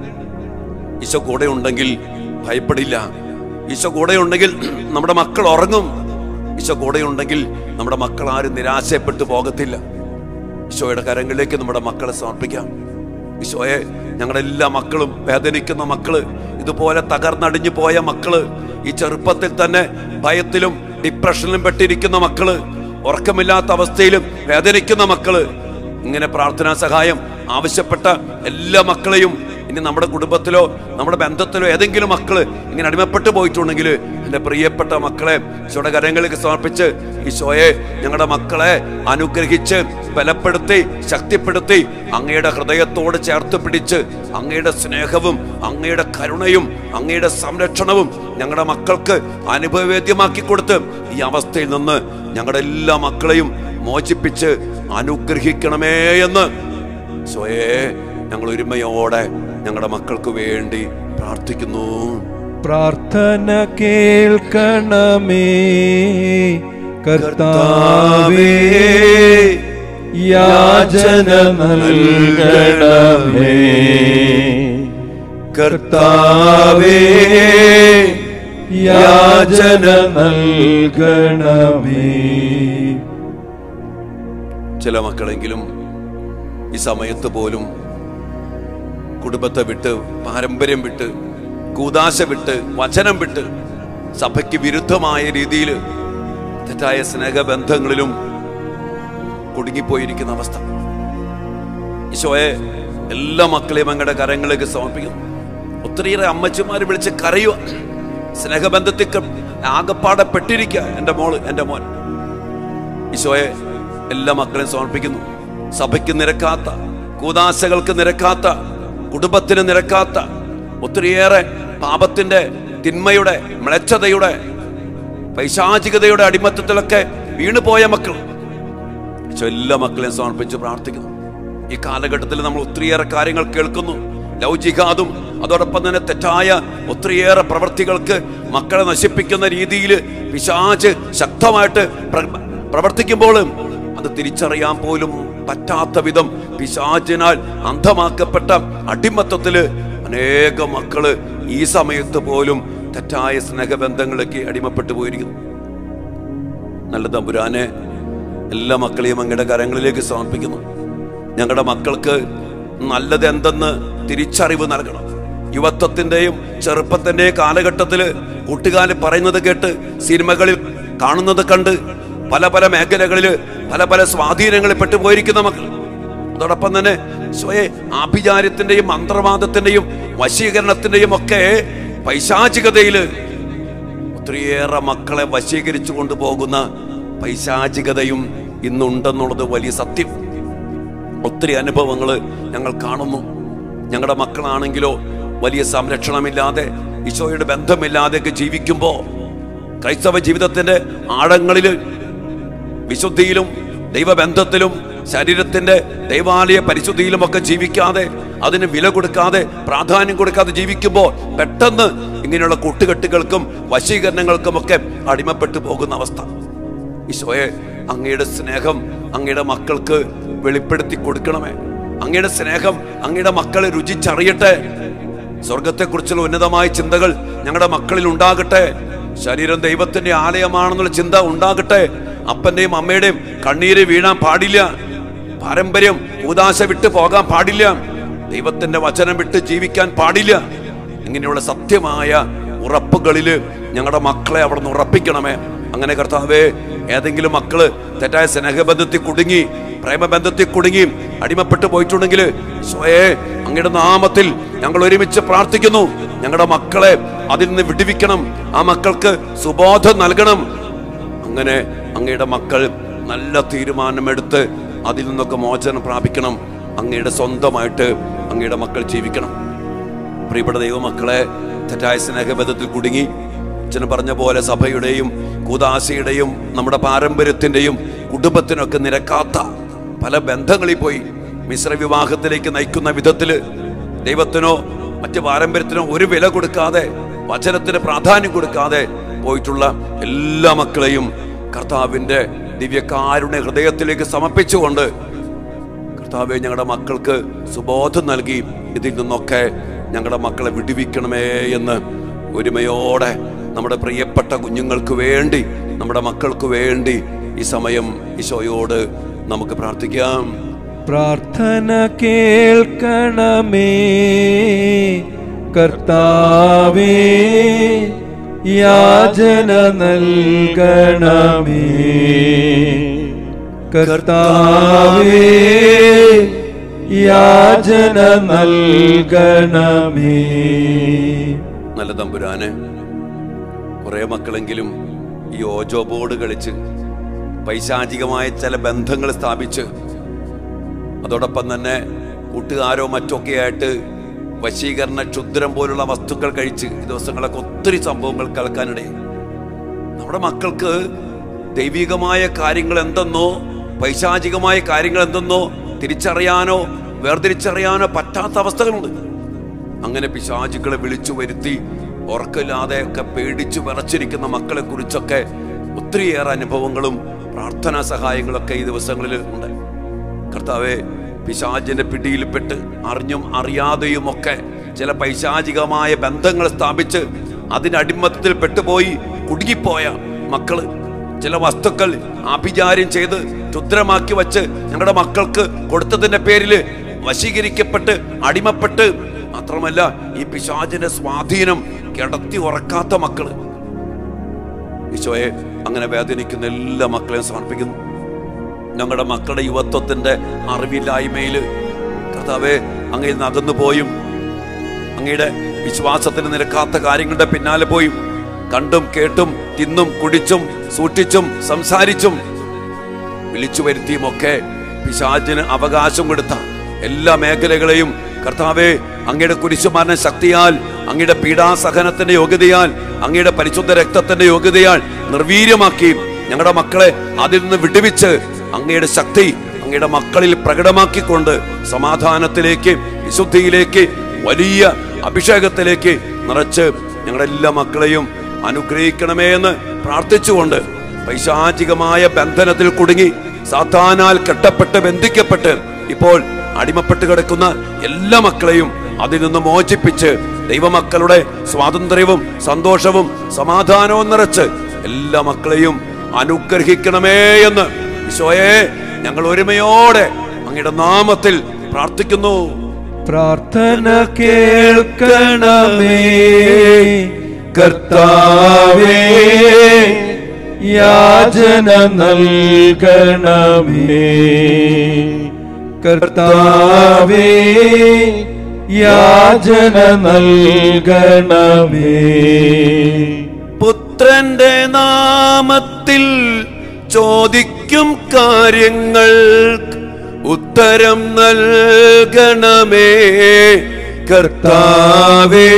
ഈശോ കൂടെ ഉണ്ടെങ്കിൽ ഭയപ്പെടില്ല ഈശോ കൂടെ ഉണ്ടെങ്കിൽ നമ്മുടെ മക്കൾ ഉറങ്ങും ഈശോ കൂടെ ഉണ്ടെങ്കിൽ നമ്മുടെ മക്കൾ ആരും നിരാശപ്പെട്ടു പോകത്തില്ല ഈശോയുടെ കരങ്ങളിലേക്ക് നമ്മുടെ മക്കളെ സമർപ്പിക്കാം ഈശോയെ ഞങ്ങളുടെ എല്ലാ മക്കളും വേദനിക്കുന്ന മക്കള് ഇതുപോലെ തകർന്നടിഞ്ഞു പോയ മക്കള് ഈ ചെറുപ്പത്തിൽ തന്നെ ഭയത്തിലും ഡിപ്രഷനിലും പെട്ടിരിക്കുന്ന മക്കള് ഉറക്കമില്ലാത്ത അവസ്ഥയിലും വേദനിക്കുന്ന മക്കള് ഇങ്ങനെ പ്രാർത്ഥനാ സഹായം ആവശ്യപ്പെട്ട എല്ലാ മക്കളെയും ഇനി നമ്മുടെ കുടുംബത്തിലോ നമ്മുടെ ബന്ധത്തിലോ ഏതെങ്കിലും മക്കള് ഇങ്ങനെ അടിമപ്പെട്ടു പോയിട്ടുണ്ടെങ്കിൽ എൻ്റെ പ്രിയപ്പെട്ട മക്കളെ ഈശോയുടെ കരങ്ങളിലേക്ക് സമർപ്പിച്ച് ഈശോയെ ഞങ്ങളുടെ മക്കളെ അനുഗ്രഹിച്ച് ബലപ്പെടുത്തി ശക്തിപ്പെടുത്തി അങ്ങയുടെ ഹൃദയത്തോട് ചേർത്ത് പിടിച്ച് അങ്ങയുടെ സ്നേഹവും അങ്ങയുടെ കരുണയും അങ്ങയുടെ സംരക്ഷണവും ഞങ്ങളുടെ മക്കൾക്ക് അനുഭവവേദ്യമാക്കി കൊടുത്ത് ഈ അവസ്ഥയിൽ നിന്ന് ഞങ്ങളുടെ എല്ലാ മക്കളെയും മോചിപ്പിച്ച് അനുഗ്രഹിക്കണമേ എന്ന് സ്വയേ ഞങ്ങൾ ഒരുമയോടെ ഞങ്ങളുടെ മക്കൾക്ക് വേണ്ടി പ്രാർത്ഥിക്കുന്നു പ്രാർത്ഥന കേൾക്കണമേ കർത്താവേ യാചന നൽകണമേ കർത്താവേ യാചന നൽകണമേ ചില മക്കളെങ്കിലും ഈ സമയത്ത് പോലും കുടുംബത്തെ വിട്ട് പാരമ്പര്യം വിട്ട് കൂതാശ വിട്ട് വചനം വിട്ട് സഭയ്ക്ക് വിരുദ്ധമായ രീതിയിൽ തെറ്റായ സ്നേഹബന്ധങ്ങളിലും കുടുങ്ങിപ്പോയിരിക്കുന്ന അവസ്ഥ ഈശോയെ എല്ലാ മക്കളെയും അങ്ങയുടെ കരങ്ങളിലേക്ക് സമർപ്പിക്കുന്നു ഒത്തിരിയേറെ അമ്മച്ചിമാർ വിളിച്ച് കരയുക സ്നേഹബന്ധത്തിൽ ആകപ്പാടെ പെട്ടിരിക്കുക എൻ്റെ മോള് എൻ്റെ മോൻ ഈശോയെ എല്ലാ മക്കളെയും സമർപ്പിക്കുന്നു സഭയ്ക്ക് നിരക്കാത്ത കൂതാശകൾക്ക് നിരക്കാത്ത കുടുംബത്തിന് നിരക്കാത്ത ഒത്തിരിയേറെ പാപത്തിന്റെ തിന്മയുടെ മ്ലേച്ഛതയുടെ പൈശാചികതയുടെ അടിമത്തത്തിലൊക്കെ വീണുപോയ മക്കൾ ഈശോ എല്ലാ മക്കളെയും സമർപ്പിച്ച് പ്രാർത്ഥിക്കുന്നു ഈ കാലഘട്ടത്തിൽ നമ്മൾ ഒത്തിരിയേറെ കാര്യങ്ങൾ കേൾക്കുന്നു ലൗജിഹാദും അതോടൊപ്പം തന്നെ തെറ്റായ ഒത്തിരിയേറെ പ്രവൃത്തികൾക്ക് മക്കളെ നശിപ്പിക്കുന്ന രീതിയിൽ പിശാച് ശക്തമായിട്ട് പ്ര- പ്രവർത്തിക്കുമ്പോൾ അത് തിരിച്ചറിയാൻ പോലും പറ്റാത്ത വിധം പിശാചിനാൽ അന്ധമാക്കപ്പെട്ട അടിമത്തത്തില് അനേക മക്കള് ഈ സമയത്ത് പോലും തെറ്റായ സ്നേഹബന്ധങ്ങളിലേക്ക് അടിമപ്പെട്ടു പോയിരിക്കുന്നു നല്ല തമ്പുരാനെ എല്ലാ മക്കളെയും അങ്ങയുടെ കരങ്ങളിലേക്ക് സമർപ്പിക്കുന്നു ഞങ്ങളുടെ മക്കൾക്ക് നല്ലത് എന്തെന്ന് തിരിച്ചറിവ് നൽകണം യുവത്വത്തിന്റെയും ചെറുപ്പത്തിന്റെയും കാലഘട്ടത്തിൽ കൂട്ടുകാർ പറയുന്നത് കേട്ട് സിനിമകളിൽ കാണുന്നത് കണ്ട് പല പല മേഖലകളിൽ പല പല സ്വാധീനങ്ങളിൽ പെട്ടുപോയിരിക്കുന്ന മക്കൾ അതോടൊപ്പം തന്നെ സ്വയ ആഭിചാര്യത്തിന്റെയും മന്ത്രവാദത്തിന്റെയും വശീകരണത്തിന്റെയും ഒക്കെ പൈശാചികതയില് ഒത്തിരിയേറെ മക്കളെ വശീകരിച്ചു കൊണ്ടുപോകുന്ന പൈശാചികതയും ഇന്നുണ്ടെന്നുള്ളത് വലിയ സത്യം ഒത്തിരി അനുഭവങ്ങൾ ഞങ്ങൾ കാണുന്നു ഞങ്ങളുടെ മക്കളാണെങ്കിലോ വലിയ സംരക്ഷണമില്ലാതെ ഈശോയുടെ ബന്ധമില്ലാതെയൊക്കെ ജീവിക്കുമ്പോൾ ക്രൈസ്തവ ജീവിതത്തിന്റെ ആഴങ്ങളിൽ വിശുദ്ധിയിലും ദൈവബന്ധത്തിലും ശരീരത്തിന്റെ ദൈവാലയ പരിശുദ്ധിയിലും ഒക്കെ ജീവിക്കാതെ അതിന് വില കൊടുക്കാതെ പ്രാധാന്യം കൊടുക്കാതെ ജീവിക്കുമ്പോൾ പെട്ടെന്ന് ഇങ്ങനെയുള്ള കൂട്ടുകെട്ടുകൾക്കും വശീകരണങ്ങൾക്കും ഒക്കെ അടിമപ്പെട്ടു പോകുന്ന അവസ്ഥ ഈശോയെ അങ്ങയുടെ സ്നേഹം അങ്ങയുടെ മക്കൾക്ക് വെളിപ്പെടുത്തി കൊടുക്കണമേ അങ്ങയുടെ സ്നേഹം അങ്ങയുടെ മക്കളെ രുചിച്ചറിയട്ടെ സ്വർഗത്തെക്കുറിച്ചുള്ള ഉന്നതമായ ചിന്തകൾ ഞങ്ങളുടെ മക്കളിൽ ഉണ്ടാകട്ടെ ശരീരം ദൈവത്തിന്റെ ആലയമാണെന്നുള്ള ചിന്ത ഉണ്ടാകട്ടെ അപ്പന്റെയും അമ്മയുടെയും കണ്ണീര് വീഴാൻ പാടില്ല പാരമ്പര്യം കൂതാശ വിട്ട് പോകാൻ പാടില്ല ദൈവത്തിന്റെ വചനം വിട്ട് ജീവിക്കാൻ പാടില്ല ഇങ്ങനെയുള്ള സത്യമായ ഉറപ്പുകളില് ഞങ്ങളുടെ മക്കളെ അവിടെ നിന്ന് ഉറപ്പിക്കണമേ അങ്ങനെ കർത്താവേ ഏതെങ്കിലും മക്കള് തെറ്റായ സ്നേഹബന്ധത്തിൽ കുടുങ്ങി പ്രേമബന്ധത്തിൽ കുടുങ്ങി അടിമപ്പെട്ടു പോയിട്ടുണ്ടെങ്കിൽ സ്വയേ അങ്ങയുടെ നാമത്തിൽ ഞങ്ങൾ ഒരുമിച്ച് പ്രാർത്ഥിക്കുന്നു ഞങ്ങളുടെ മക്കളെ അതിൽ നിന്ന് വിടുവിക്കണം ആ മക്കൾക്ക് സുബോധം നൽകണം അങ്ങനെ അങ്ങയുടെ മക്കൾ നല്ല തീരുമാനമെടുത്ത് അതിൽ നിന്നൊക്കെ മോചനം പ്രാപിക്കണം അങ്ങയുടെ സ്വന്തമായിട്ട് അങ്ങയുടെ മക്കൾ ജീവിക്കണം പ്രിയപ്പെട്ട ദൈവമക്കളെ തെറ്റായ സ്നേഹബന്ധത്തിൽ കുടുങ്ങി അച്ഛന് പറഞ്ഞ പോലെ സഭയുടെയും കൂതാശയുടെയും നമ്മുടെ പാരമ്പര്യത്തിന്റെയും കുടുംബത്തിനൊക്കെ നിരക്കാത്ത പല ബന്ധങ്ങളിൽ പോയി മിശ്ര വിവാഹത്തിലേക്ക് നയിക്കുന്ന വിധത്തില് ദൈവത്തിനോ മറ്റ് പാരമ്പര്യത്തിനോ ഒരു വില കൊടുക്കാതെ വചനത്തിന് പ്രാധാന്യം കൊടുക്കാതെ പോയിട്ടുള്ള എല്ലാ മക്കളെയും കർത്താവിന്റെ ദിവ്യകാരുണ്യ ഹൃദയത്തിലേക്ക് സമർപ്പിച്ചുകൊണ്ട് കർത്താവെ ഞങ്ങളുടെ മക്കൾക്ക് സുബോധം നൽകി ഇതിൽ നിന്നൊക്കെ ഞങ്ങളുടെ മക്കളെ വിടുവിക്കണമേ എന്ന് ഒരുമയോടെ നമ്മുടെ പ്രിയപ്പെട്ട കുഞ്ഞുങ്ങൾക്ക് വേണ്ടി നമ്മുടെ മക്കൾക്ക് വേണ്ടി ഈ സമയം ഈശോയോട് നമുക്ക് പ്രാർത്ഥിക്കാം പ്രാർത്ഥന കേൾക്കണമേ കർത്താവേ യാചന നൽകണമേ കർത്താവേ യാചന നൽകണമേ നല്ല തമ്പുരാന് കുറെ മക്കളെങ്കിലും ഈ ഓജോ ബോർഡ് കളിച്ച് പൈശാചികമായ ചില ബന്ധങ്ങൾ സ്ഥാപിച്ച് അതോടൊപ്പം തന്നെ കൂട്ടുകാരോ മറ്റൊക്കെ ആയിട്ട് വശീകരണ ക്ഷുദ്രം പോലുള്ള വസ്തുക്കൾ കഴിച്ച് ഈ ദിവസങ്ങളൊക്കെ ഒത്തിരി സംഭവങ്ങൾ കേൾക്കാനിടയായി നമ്മുടെ മക്കൾക്ക് ദൈവികമായ കാര്യങ്ങൾ എന്തെന്നോ പൈശാചികമായ കാര്യങ്ങൾ എന്തെന്നോ തിരിച്ചറിയാനോ വേർതിരിച്ചറിയാനോ പറ്റാത്ത അവസ്ഥകളുണ്ട് അങ്ങനെ പിശാചുക്കളെ വിളിച്ചു വരുത്തി ഉറക്കില്ലാതെ ഒക്കെ പേടിച്ചു വിറച്ചിരിക്കുന്ന മക്കളെ കുറിച്ചൊക്കെ ഒത്തിരിയേറെ അനുഭവങ്ങളും പ്രാർത്ഥനാ സഹായങ്ങളൊക്കെ ഈ ദിവസങ്ങളിൽ ഉണ്ട് കർത്താവെ പിശാചിന്റെ പിടിയിൽപ്പെട്ട് അറിഞ്ഞും അറിയാതെയും ഒക്കെ ചില പൈശാചികമായ ബന്ധങ്ങൾ സ്ഥാപിച്ച് അതിന്റെ അടിമത്തത്തിൽ പെട്ടുപോയി കുടുങ്ങിപ്പോയ മക്കള് ചില വസ്തുക്കൾ ആഭിചാര്യം ചെയ്ത് ക്ഷുദ്രമാക്കി വച്ച് ഞങ്ങളുടെ മക്കൾക്ക് കൊടുത്തതിന്റെ പേരിൽ വശീകരിക്കപ്പെട്ട് അടിമപ്പെട്ട് മാത്രമല്ല ഈ പിശാചിന്റെ സ്വാധീനം കിടത്തി ഉറക്കാത്ത മക്കള് ഈശോയെ അങ്ങനെ വേദനിക്കുന്ന എല്ലാ മക്കളെയും സമർപ്പിക്കുന്നു ഞങ്ങളുടെ മക്കളുടെ യുവത്വത്തിന്റെ അറിവില്ലായ്മയില് കർത്താവെ അങ്ങയിൽ നിന്ന് അകന്നു പോയും അങ്ങയുടെ വിശ്വാസത്തിന് നിരക്കാത്ത കാര്യങ്ങളുടെ പിന്നാലെ പോയും കണ്ടും കേട്ടും തിന്നും കുടിച്ചും സൂക്ഷിച്ചും സംസാരിച്ചും വിളിച്ചു വരുത്തിയും ഒക്കെ പിശാചിന് അവകാശം കൊടുത്ത എല്ലാ മേഖലകളെയും കർത്താവെ അങ്ങയുടെ കുരിശുമാരന ശക്തിയാൽ അങ്ങയുടെ പീഡാസഹനത്തിന്റെ യോഗ്യതയാൽ അങ്ങയുടെ പരിശുദ്ധ രക്തത്തിന്റെ യോഗ്യതയാൽ നിർവീര്യമാക്കി ഞങ്ങളുടെ മക്കളെ അതിൽ നിന്ന് വിടുവിച്ച് അങ്ങയുടെ ശക്തി അങ്ങയുടെ മക്കളിൽ പ്രകടമാക്കിക്കൊണ്ട് സമാധാനത്തിലേക്ക് വിശുദ്ധിയിലേക്ക് വലിയ അഭിഷേകത്തിലേക്ക് നിറച്ച് ഞങ്ങളുടെ എല്ലാ മക്കളെയും അനുഗ്രഹിക്കണമേ എന്ന് പ്രാർത്ഥിച്ചുകൊണ്ട് പൈശാചികമായ ബന്ധനത്തിൽ കുടുങ്ങി സാത്താനാൽ കെട്ടപ്പെട്ട് ബന്ധിക്കപ്പെട്ട് ഇപ്പോൾ അടിമപ്പെട്ട് കിടക്കുന്ന എല്ലാ മക്കളെയും അതിൽ നിന്ന് മോചിപ്പിച്ച് ദൈവമക്കളുടെ സ്വാതന്ത്ര്യവും സന്തോഷവും സമാധാനവും നിറച്ച് എല്ലാ മക്കളെയും അനുഗ്രഹിക്കണമേ എന്ന് ഈശോയെ ഞങ്ങൾ ഒരുമയോടെ അങ്ങയുടെ നാമത്തിൽ പ്രാർത്ഥിക്കുന്നു പ്രാർത്ഥന കേൾക്കണമേ കർത്താവേ യാചന നൽകണമേ കർത്താവേ യാചന നൽകണമേ പുത്രന്റെ നാമത്തിൽ ചോദിക്കും കാര്യങ്ങൾ ഉത്തരം നൽകണമേ കർത്താവേ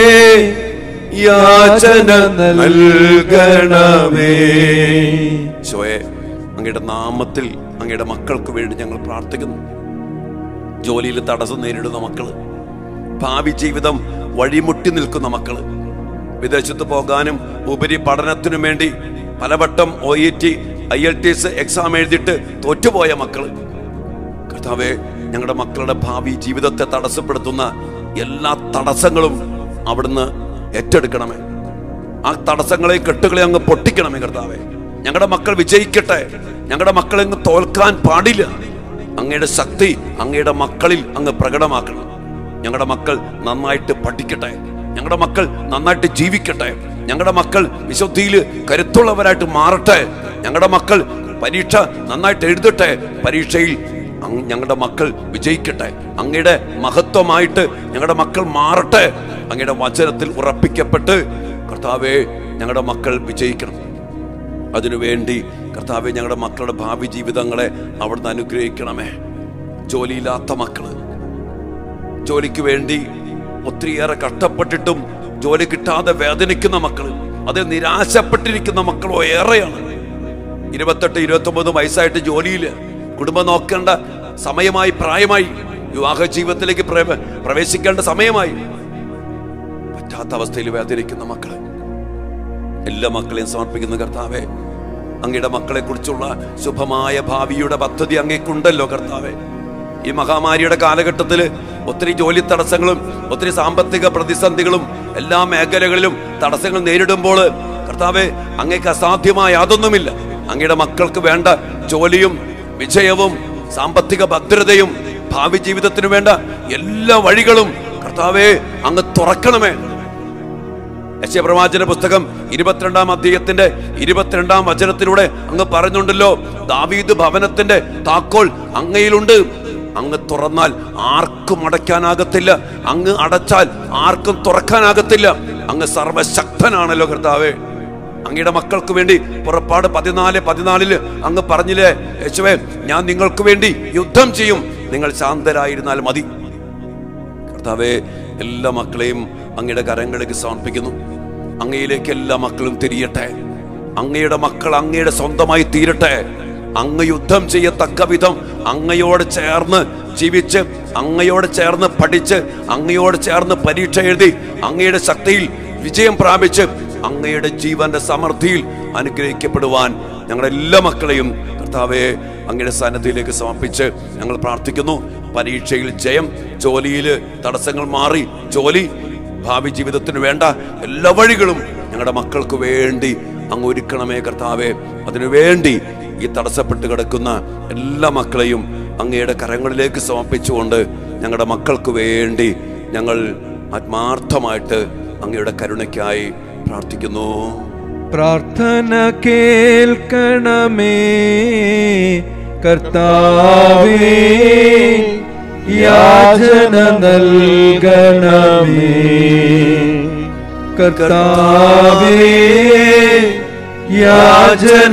യാചന നൽകണമേ ശോയെ അങ്ങയുടെ നാമത്തിൽ അങ്ങയുടെ മക്കൾക്ക് വേണ്ടി ഞങ്ങൾ പ്രാർത്ഥിക്കുന്നു ജോലിയിൽ തടസ്സം നേരിടുന്ന മക്കള് ഭാവി ജീവിതം വഴിമുട്ടി നിൽക്കുന്ന മക്കള് വിദേശത്ത് പോകാനും ഉപരി പഠനത്തിനും വേണ്ടി പലവട്ടം O E T I L T S exam എഴുതിയിട്ട് തോറ്റുപോയ മക്കള് കർത്താവെ ഞങ്ങളുടെ മക്കളുടെ ഭാവി ജീവിതത്തെ തടസ്സപ്പെടുത്തുന്ന എല്ലാ തടസ്സങ്ങളും അവിടുന്ന് ഏറ്റെടുക്കണമേ ആ തടസ്സങ്ങളെ കെട്ടുകളെ അങ്ങ് പൊട്ടിക്കണമേ കർത്താവെ ഞങ്ങളുടെ മക്കൾ വിജയിക്കട്ടെ ഞങ്ങളുടെ മക്കളെ അങ്ങ് തോൽക്കാൻ പാടില്ല അങ്ങയുടെ ശക്തി അങ്ങയുടെ മക്കളിൽ അങ്ങ് പ്രകടമാക്കണം ഞങ്ങളുടെ മക്കൾ നന്നായിട്ട് പഠിക്കട്ടെ ഞങ്ങളുടെ മക്കൾ നന്നായിട്ട് ജീവിക്കട്ടെ ഞങ്ങളുടെ മക്കൾ വിശുദ്ധിയിൽ കരുത്തുള്ളവരായിട്ട് മാറട്ടെ ഞങ്ങളുടെ മക്കൾ പരീക്ഷ നന്നായിട്ട് എഴുതട്ടെ പരീക്ഷയിൽ അങ്ങ് ഞങ്ങളുടെ മക്കൾ വിജയിക്കട്ടെ അങ്ങയുടെ മഹത്വമായിട്ട് ഞങ്ങളുടെ മക്കൾ മാറട്ടെ അങ്ങയുടെ വചനത്തിൽ ഉറപ്പിക്കപ്പെട്ട് കർത്താവെ ഞങ്ങളുടെ മക്കൾ വിജയിക്കണം അതിനുവേണ്ടി കർത്താവെ ഞങ്ങളുടെ മക്കളുടെ ഭാവി ജീവിതങ്ങളെ അവിടുന്ന് അനുഗ്രഹിക്കണമേ ജോലിയില്ലാത്ത മക്കള് ജോലിക്ക് വേണ്ടി ഒത്തിരിയേറെ കഷ്ടപ്പെട്ടിട്ടും ജോലി കിട്ടാതെ വേദനിക്കുന്ന മക്കള് അത് നിരാശപ്പെട്ടിരിക്കുന്ന മക്കളോ ഏറെയാണ് ഇരുപത്തെട്ട് ഇരുപത്തൊമ്പത് വയസ്സായിട്ട് ജോലിയിൽ കുടുംബം നോക്കേണ്ട സമയമായി പ്രായമായി വിവാഹ ജീവിതത്തിലേക്ക് പ്രവ- പ്രവേശിക്കേണ്ട സമയമായി പറ്റാത്ത അവസ്ഥയിൽ വേദനിക്കുന്ന മക്കള് എല്ലാ മക്കളെയും സമർപ്പിക്കുന്ന കർത്താവെ അങ്ങയുടെ മക്കളെ കുറിച്ചുള്ള ശുഭമായ ഭാവിയുടെ പദ്ധതി അങ്ങേക്കുണ്ടല്ലോ കർത്താവെ ഈ മഹാമാരിയുടെ കാലഘട്ടത്തിൽ ഒത്തിരി ജോലി തടസ്സങ്ങളും ഒത്തിരി സാമ്പത്തിക പ്രതിസന്ധികളും എല്ലാ മേഖലകളിലും തടസ്സങ്ങൾ നേരിടുമ്പോൾ കർത്താവെ അങ്ങേക്ക് അസാധ്യമായ യാതൊന്നുമില്ല അങ്ങയുടെ മക്കൾക്ക് വേണ്ട ജോലിയും വിജയവും സാമ്പത്തിക ഭദ്രതയും ഭാവി ജീവിതത്തിനു വേണ്ട എല്ലാ വഴികളും കർത്താവെ അങ്ങ് തുറക്കണമേ യശയപ്രവാചന പുസ്തകം ഇരുപത്തിരണ്ടാം അധ്യായത്തിന്റെ ഇരുപത്തിരണ്ടാം വചനത്തിലൂടെ അങ്ങ് പറഞ്ഞുണ്ടല്ലോ ദാവീദ് ഭവനത്തിന്റെ താക്കോൽ അങ്ങയിലുണ്ട് അങ്ങ് തുറന്നാൽ ആർക്കും അടയ്ക്കാനാകത്തില്ല അങ്ങ് അടച്ചാൽ ആർക്കും തുറക്കാനാകത്തില്ല അങ്ങ് സർവശക്തനാണല്ലോ കർത്താവേ അങ്ങയുടെ മക്കൾക്ക് വേണ്ടി പുറപ്പാട് പതിനാല് പതിനാലില് അങ്ങ് പറഞ്ഞില്ലേ യേശുവേ ഞാൻ നിങ്ങൾക്ക് വേണ്ടി യുദ്ധം ചെയ്യും നിങ്ങൾ ശാന്തരായിരുന്നാൽ മതി കർത്താവെ എല്ലാ മക്കളെയും അങ്ങയുടെ കരങ്ങളിലേക്ക് സമർപ്പിക്കുന്നു അങ്ങയിലേക്ക് എല്ലാ മക്കളും തിരിയട്ടെ അങ്ങയുടെ മക്കൾ അങ്ങയുടെ സ്വന്തമായി തീരട്ടെ അങ്ങ് യുദ്ധം ചെയ്യത്തക്ക വിധം അങ്ങയോട് ചേർന്ന് ജീവിച്ച് അങ്ങയോട് ചേർന്ന് പഠിച്ച് അങ്ങയോട് ചേർന്ന് പരീക്ഷ എഴുതി അങ്ങയുടെ ശക്തിയിൽ വിജയം പ്രാപിച്ച് അങ്ങയുടെ ജീവന്റെ സമൃദ്ധിയിൽ അനുഗ്രഹിക്കപ്പെടുവാൻ ഞങ്ങളുടെ എല്ലാ മക്കളെയും കർത്താവെ അങ്ങയുടെ സന്നദ്ധിയിലേക്ക് സമർപ്പിച്ച് ഞങ്ങൾ പ്രാർത്ഥിക്കുന്നു പരീക്ഷയിൽ ജയം ജോലിയിൽ തടസ്സങ്ങൾ മാറി ജോലി ഭാവി ജീവിതത്തിന് വേണ്ട എല്ലാ വഴികളും ഞങ്ങളുടെ മക്കൾക്ക് വേണ്ടി അങ്ങ് ഒരുക്കണമേ കർത്താവെ അതിനു വേണ്ടി ഈ തടസ്സപ്പെട്ട് കിടക്കുന്ന എല്ലാ മക്കളെയും അങ്ങയുടെ കരങ്ങളിലേക്ക് സമർപ്പിച്ചുകൊണ്ട് ഞങ്ങളുടെ മക്കൾക്ക് വേണ്ടി ഞങ്ങൾ ആത്മാർത്ഥമായിട്ട് അങ്ങയുടെ കരുണയ്ക്കായി പ്രാർത്ഥിക്കുന്നു പ്രാർത്ഥന കേൾക്കണമേ കർത്താവേ യാചന നൽകണമേ കർത്താവേ യാചന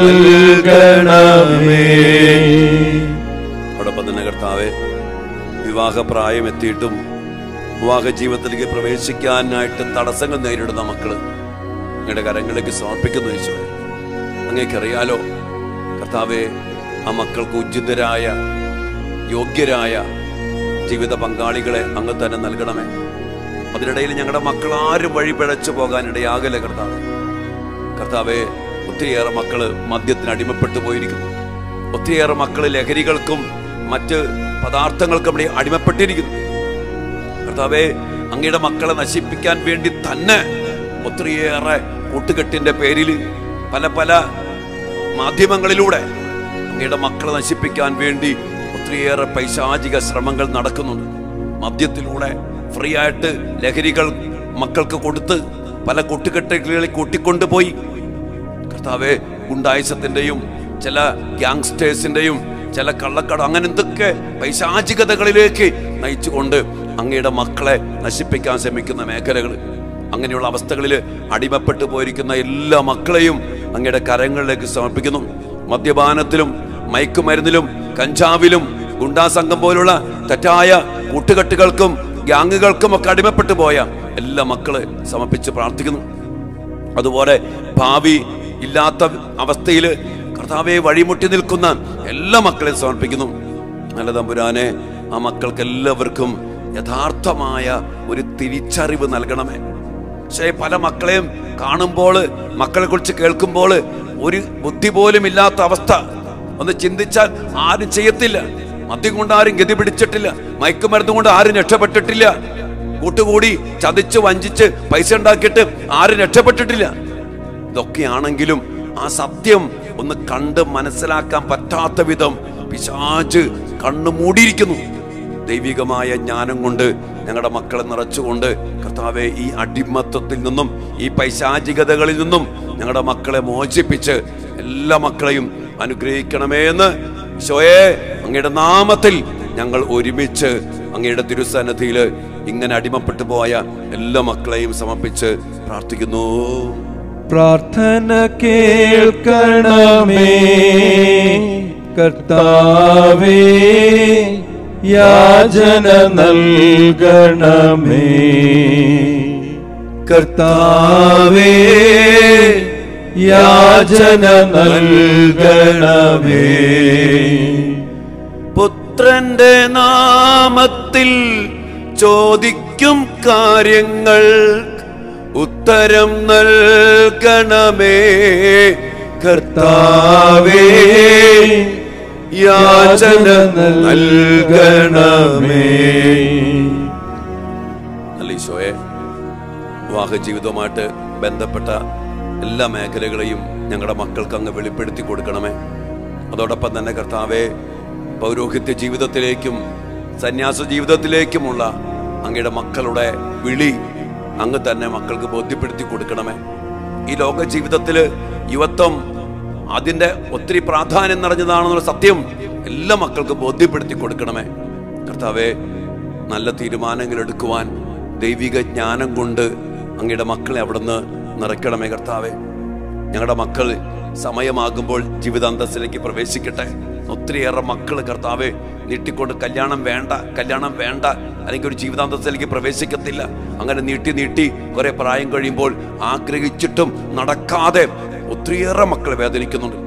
നൽകണമേ അതോടൊപ്പം തന്നെ കർത്താവെ വിവാഹപ്രായം എത്തിയിട്ടും വിവാഹ ജീവിതത്തിലേക്ക് പ്രവേശിക്കാനായിട്ട് തടസ്സങ്ങൾ നേരിടുന്ന മക്കള് അങ്ങയുടെ കരങ്ങളിലേക്ക് സമർപ്പിക്കുന്നു ഈശോയെ അങ്ങേക്കറിയാലോ കർത്താവെ ആ മക്കൾക്ക് ഉചിതരായ യോഗ്യരായ ജീവിത പങ്കാളികളെ അങ്ങ് തന്നെ നൽകണമേ അതിനിടയിൽ ഞങ്ങളുടെ മക്കൾ ആരും വഴി പിഴച്ചു പോകാനിടയാകലെ കർത്താവെ കർത്താവെ ഒത്തിരിയേറെ മക്കള് മദ്യത്തിന് അടിമപ്പെട്ടു പോയിരിക്കുന്നു ഒത്തിരിയേറെ മക്കള് ലഹരികൾക്കും മറ്റ് പദാർത്ഥങ്ങൾക്കും ഇവിടെ അടിമപ്പെട്ടിരിക്കുന്നു കർത്താവെ അങ്ങയുടെ മക്കളെ നശിപ്പിക്കാൻ വേണ്ടി തന്നെ ഒത്തിരിയേറെ കൂട്ടുകെട്ടിന്റെ പേരിൽ പല പല മാധ്യമങ്ങളിലൂടെ അങ്ങയുടെ മക്കളെ നശിപ്പിക്കാൻ വേണ്ടി ഒത്തിരിയേറെ പൈശാചിക ശ്രമങ്ങൾ നടക്കുന്നുണ്ട് മദ്യത്തിലൂടെ ഫ്രീ ആയിട്ട് ലഹരികൾ മക്കൾക്ക് കൊടുത്ത് പല കൂട്ടുകെട്ടുകളിൽ കൂട്ടിക്കൊണ്ടുപോയി കർത്താവെ ഗുണ്ടായുസത്തിന്റെയും ചില ഗ്യാങ്സ്റ്റേഴ്സിന്റെയും ചില കള്ളക്കട അങ്ങനെ എന്തൊക്കെ പൈശാചികതകളിലേക്ക് നയിച്ചുകൊണ്ട് അങ്ങയുടെ മക്കളെ നശിപ്പിക്കാൻ ശ്രമിക്കുന്ന മേഖലകൾ അങ്ങനെയുള്ള അവസ്ഥകളിൽ അടിമപ്പെട്ടു പോയിരിക്കുന്ന എല്ലാ മക്കളെയും അങ്ങയുടെ കരങ്ങളിലേക്ക് സമർപ്പിക്കുന്നു മദ്യപാനത്തിലും മയക്കുമരുന്നിലും കഞ്ചാവിലും ഗുണ്ടാസംഘം പോലുള്ള തെറ്റായ കൂട്ടുകെട്ടുകൾക്കും ഗ്യാങ്ങുകൾക്കും ഒക്കെ അടിമപ്പെട്ടു പോയ എല്ലാ മക്കളെ സമർപ്പിച്ച് പ്രാർത്ഥിക്കുന്നു അതുപോലെ ഭാവി ഇല്ലാത്ത അവസ്ഥയിൽ കർത്താവെ വഴിമുട്ടി നിൽക്കുന്ന എല്ലാ മക്കളെയും സമർപ്പിക്കുന്നു നല്ല തമ്പുരാനെ ആ മക്കൾക്ക് എല്ലാവർക്കും യഥാർത്ഥമായ ഒരു തിരിച്ചറിവ് നൽകണമേ പക്ഷേ പല മക്കളെയും കാണുമ്പോൾ മക്കളെ കുറിച്ച് കേൾക്കുമ്പോൾ ഒരു ബുദ്ധി പോലും ഇല്ലാത്ത അവസ്ഥ ഒന്ന് ചിന്തിച്ചാൽ ആരും ചെയ്യത്തില്ല മദ്യം കൊണ്ട് ആരും ഗതി പിടിച്ചിട്ടില്ല മയക്കുമരുന്ന് കൊണ്ട് ആരും രക്ഷപ്പെട്ടിട്ടില്ല കൂട്ടുകൂടി ചതിച്ച് വഞ്ചിച്ച് പൈസ ഉണ്ടാക്കിയിട്ട് ആരും രക്ഷപ്പെട്ടിട്ടില്ല ഇതൊക്കെയാണെങ്കിലും ആ സത്യം ഒന്ന് കണ്ട് മനസ്സിലാക്കാൻ പറ്റാത്ത വിധം പിശാച് കണ്ണു മൂടിയിരിക്കുന്നു ദൈവികമായ ജ്ഞാനം കൊണ്ട് ഞങ്ങളുടെ മക്കളെ നിറച്ചുകൊണ്ട് കർത്താവെ ഈ അടിമത്വത്തിൽ നിന്നും ഈ പൈശാചികതകളിൽ നിന്നും ഞങ്ങളുടെ മക്കളെ മോചിപ്പിച്ച് എല്ലാ മക്കളെയും അനുഗ്രഹിക്കണമേ എന്ന് ഈശോയെ അങ്ങയുടെ നാമത്തിൽ ഞങ്ങൾ ഒരുമിച്ച് അങ്ങയുടെ തിരുസന്നിധിയിൽ ഇങ്ങനെ അടിമപ്പെട്ടു പോയ എല്ലാ മക്കളെയും സമർപ്പിച്ച് പ്രാർത്ഥിക്കുന്നു പ്രാർത്ഥന കേൾക്കണമേ കർത്താവേ യാചന നൽകണമേ കർത്താവേ യാചന നൽകണമേ പുത്രന്റെ നാമത്തിൽ ചോദിക്കും കാര്യങ്ങൾ ഉത്തരം നൽകണമേ കർത്താവേ യാചന നൽകണമേ നല്ല ഈശോയെ വിവാഹ ജീവിതവുമായിട്ട് ബന്ധപ്പെട്ട എല്ലാ മേഖലകളെയും ഞങ്ങളുടെ മക്കൾക്ക് അങ്ങ് വെളിപ്പെടുത്തി കൊടുക്കണമേ അതോടൊപ്പം തന്നെ കർത്താവെ പൗരോഹിത്യ ജീവിതത്തിലേക്കും സന്യാസ ജീവിതത്തിലേക്കുമുള്ള അങ്ങയുടെ മക്കളുടെ വിളി അങ്ങ് തന്നെ മക്കൾക്ക് ബോധ്യപ്പെടുത്തി കൊടുക്കണമേ ഈ ലോക ജീവിതത്തിൽ യുവത്വം അതിൻ്റെ ഒത്തിരി പ്രാധാന്യം നിറഞ്ഞതാണെന്നുള്ള സത്യം എല്ലാ മക്കൾക്കും ബോധ്യപ്പെടുത്തി കൊടുക്കണമേ കർത്താവെ നല്ല തീരുമാനങ്ങൾ എടുക്കുവാൻ ദൈവിക ജ്ഞാനം കൊണ്ട് അങ്ങയുടെ മക്കളെ അവിടുന്ന് നിറയ്ക്കണമേ കർത്താവെ ഞങ്ങളുടെ മക്കൾ സമയമാകുമ്പോൾ ജീവിതാന്തസ്സിലേക്ക് പ്രവേശിക്കട്ടെ ഒത്തിരിയേറെ മക്കൾ കർത്താവെ നീട്ടിക്കൊണ്ട് കല്യാണം വേണ്ട കല്യാണം വേണ്ട അല്ലെങ്കിൽ ഒരു ജീവിതാന്തസ്സിലേക്ക് പ്രവേശിക്കത്തില്ല അങ്ങനെ നീട്ടി നീട്ടി കുറെ പ്രായം കഴിയുമ്പോൾ ആഗ്രഹിച്ചിട്ടും നടക്കാതെ ഒത്തിരിയേറെ മക്കൾ വേദനിക്കുന്നുണ്ട്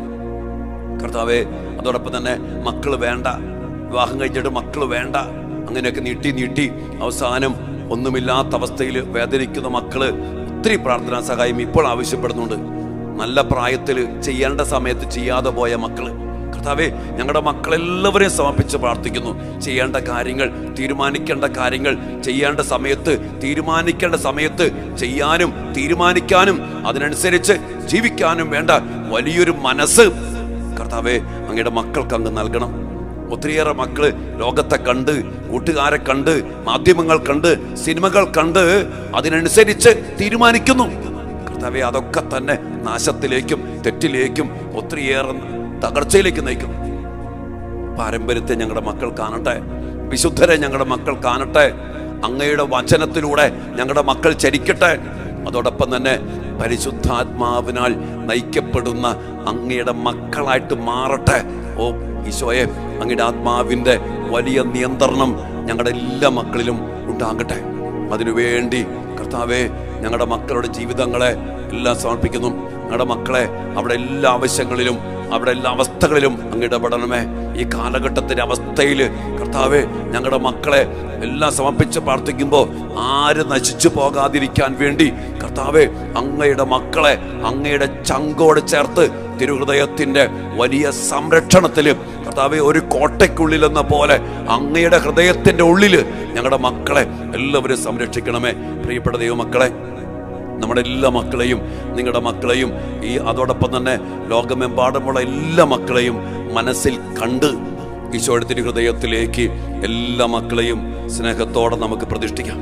കർത്താവെ അതോടൊപ്പം തന്നെ മക്കൾ വേണ്ട വിവാഹം കഴിച്ചിട്ട് മക്കൾ വേണ്ട അങ്ങനെയൊക്കെ നീട്ടി നീട്ടി അവസാനം ഒന്നുമില്ലാത്ത അവസ്ഥയിൽ വേദനിക്കുന്ന മക്കള് ഒത്തിരി പ്രാർത്ഥനാ സഹായം ഇപ്പോൾ ആവശ്യപ്പെടുന്നുണ്ട് നല്ല പ്രായത്തിൽ ചെയ്യേണ്ട സമയത്ത് ചെയ്യാതെ പോയ മക്കള് കർത്താവെ ഞങ്ങളുടെ മക്കളെല്ലാവരെയും സമർപ്പിച്ച് പ്രാർത്ഥിക്കുന്നു ചെയ്യേണ്ട കാര്യങ്ങൾ തീരുമാനിക്കേണ്ട കാര്യങ്ങൾ ചെയ്യേണ്ട സമയത്ത് തീരുമാനിക്കേണ്ട സമയത്ത് ചെയ്യാനും തീരുമാനിക്കാനും അതിനനുസരിച്ച് ജീവിക്കാനും വേണ്ട വലിയൊരു മനസ്സ് കർത്താവെ അങ്ങയുടെ മക്കൾക്ക് അങ്ങ് നൽകണം ഒത്തിരിയേറെ മക്കള് ലോകത്തെ കണ്ട് കൂട്ടുകാരെ കണ്ട് മാധ്യമങ്ങൾ കണ്ട് സിനിമകൾ കണ്ട് അതിനനുസരിച്ച് തീരുമാനിക്കുന്നു കർത്താവെ അതൊക്കെ തന്നെ നാശത്തിലേക്കും തെറ്റിലേക്കും ഒത്തിരിയേറെ തകർച്ചയിലേക്ക് നയിക്കും പാരമ്പര്യത്തെ ഞങ്ങളുടെ മക്കൾ കാണട്ടെ വിശുദ്ധരെ ഞങ്ങളുടെ മക്കൾ കാണട്ടെ അങ്ങയുടെ വചനത്തിലൂടെ ഞങ്ങളുടെ മക്കൾ ചരിക്കട്ടെ അതോടൊപ്പം തന്നെ പരിശുദ്ധാത്മാവിനാൽ നയിക്കപ്പെടുന്ന അങ്ങയുടെ മക്കളായിട്ട് മാറട്ടെ ഓ ഈശോയെ അങ്ങയുടെ ആത്മാവിൻ്റെ വലിയ നിയന്ത്രണം ഞങ്ങളുടെ എല്ലാ മക്കളിലും ഉണ്ടാകട്ടെ അതിനുവേണ്ടി കർത്താവെ ഞങ്ങളുടെ മക്കളുടെ ജീവിതങ്ങളെ എല്ലാം സമർപ്പിക്കുന്നു ഞങ്ങളുടെ മക്കളെ അവിടെ എല്ലാ ആവശ്യങ്ങളിലും അവിടെ എല്ലാ അവസ്ഥകളിലും അങ്ങ് ഇടപെടണമേ ഈ കാലഘട്ടത്തിന്റെ അവസ്ഥയിൽ കർത്താവെ ഞങ്ങളുടെ മക്കളെ എല്ലാം സമർപ്പിച്ച് പ്രാർത്ഥിക്കുമ്പോൾ ആര് നശിച്ചു പോകാതിരിക്കാൻ വേണ്ടി കർത്താവെ അങ്ങയുടെ മക്കളെ അങ്ങയുടെ ചങ്കോട് ചേർത്ത് തിരുഹൃദയത്തിന്റെ വലിയ സംരക്ഷണത്തില് കർത്താവെ ഒരു കോട്ടയ്ക്കുള്ളിൽ എന്ന പോലെ അങ്ങയുടെ ഹൃദയത്തിന്റെ ഉള്ളില് ഞങ്ങളുടെ മക്കളെ എല്ലാവരും സംരക്ഷിക്കണമേ പ്രിയപ്പെട്ട ദൈവമക്കളെ നമ്മുടെ എല്ലാ മക്കളെയും നിങ്ങളുടെ മക്കളെയും ഈ അതോടൊപ്പം തന്നെ ലോകമെമ്പാടുമുള്ള എല്ലാ മക്കളെയും മനസ്സിൽ കണ്ട് ഈശോയുടെ തിരു ഹൃദയത്തിലേക്ക് എല്ലാ മക്കളെയും സ്നേഹത്തോടെ നമുക്ക് പ്രതിഷ്ഠിക്കാം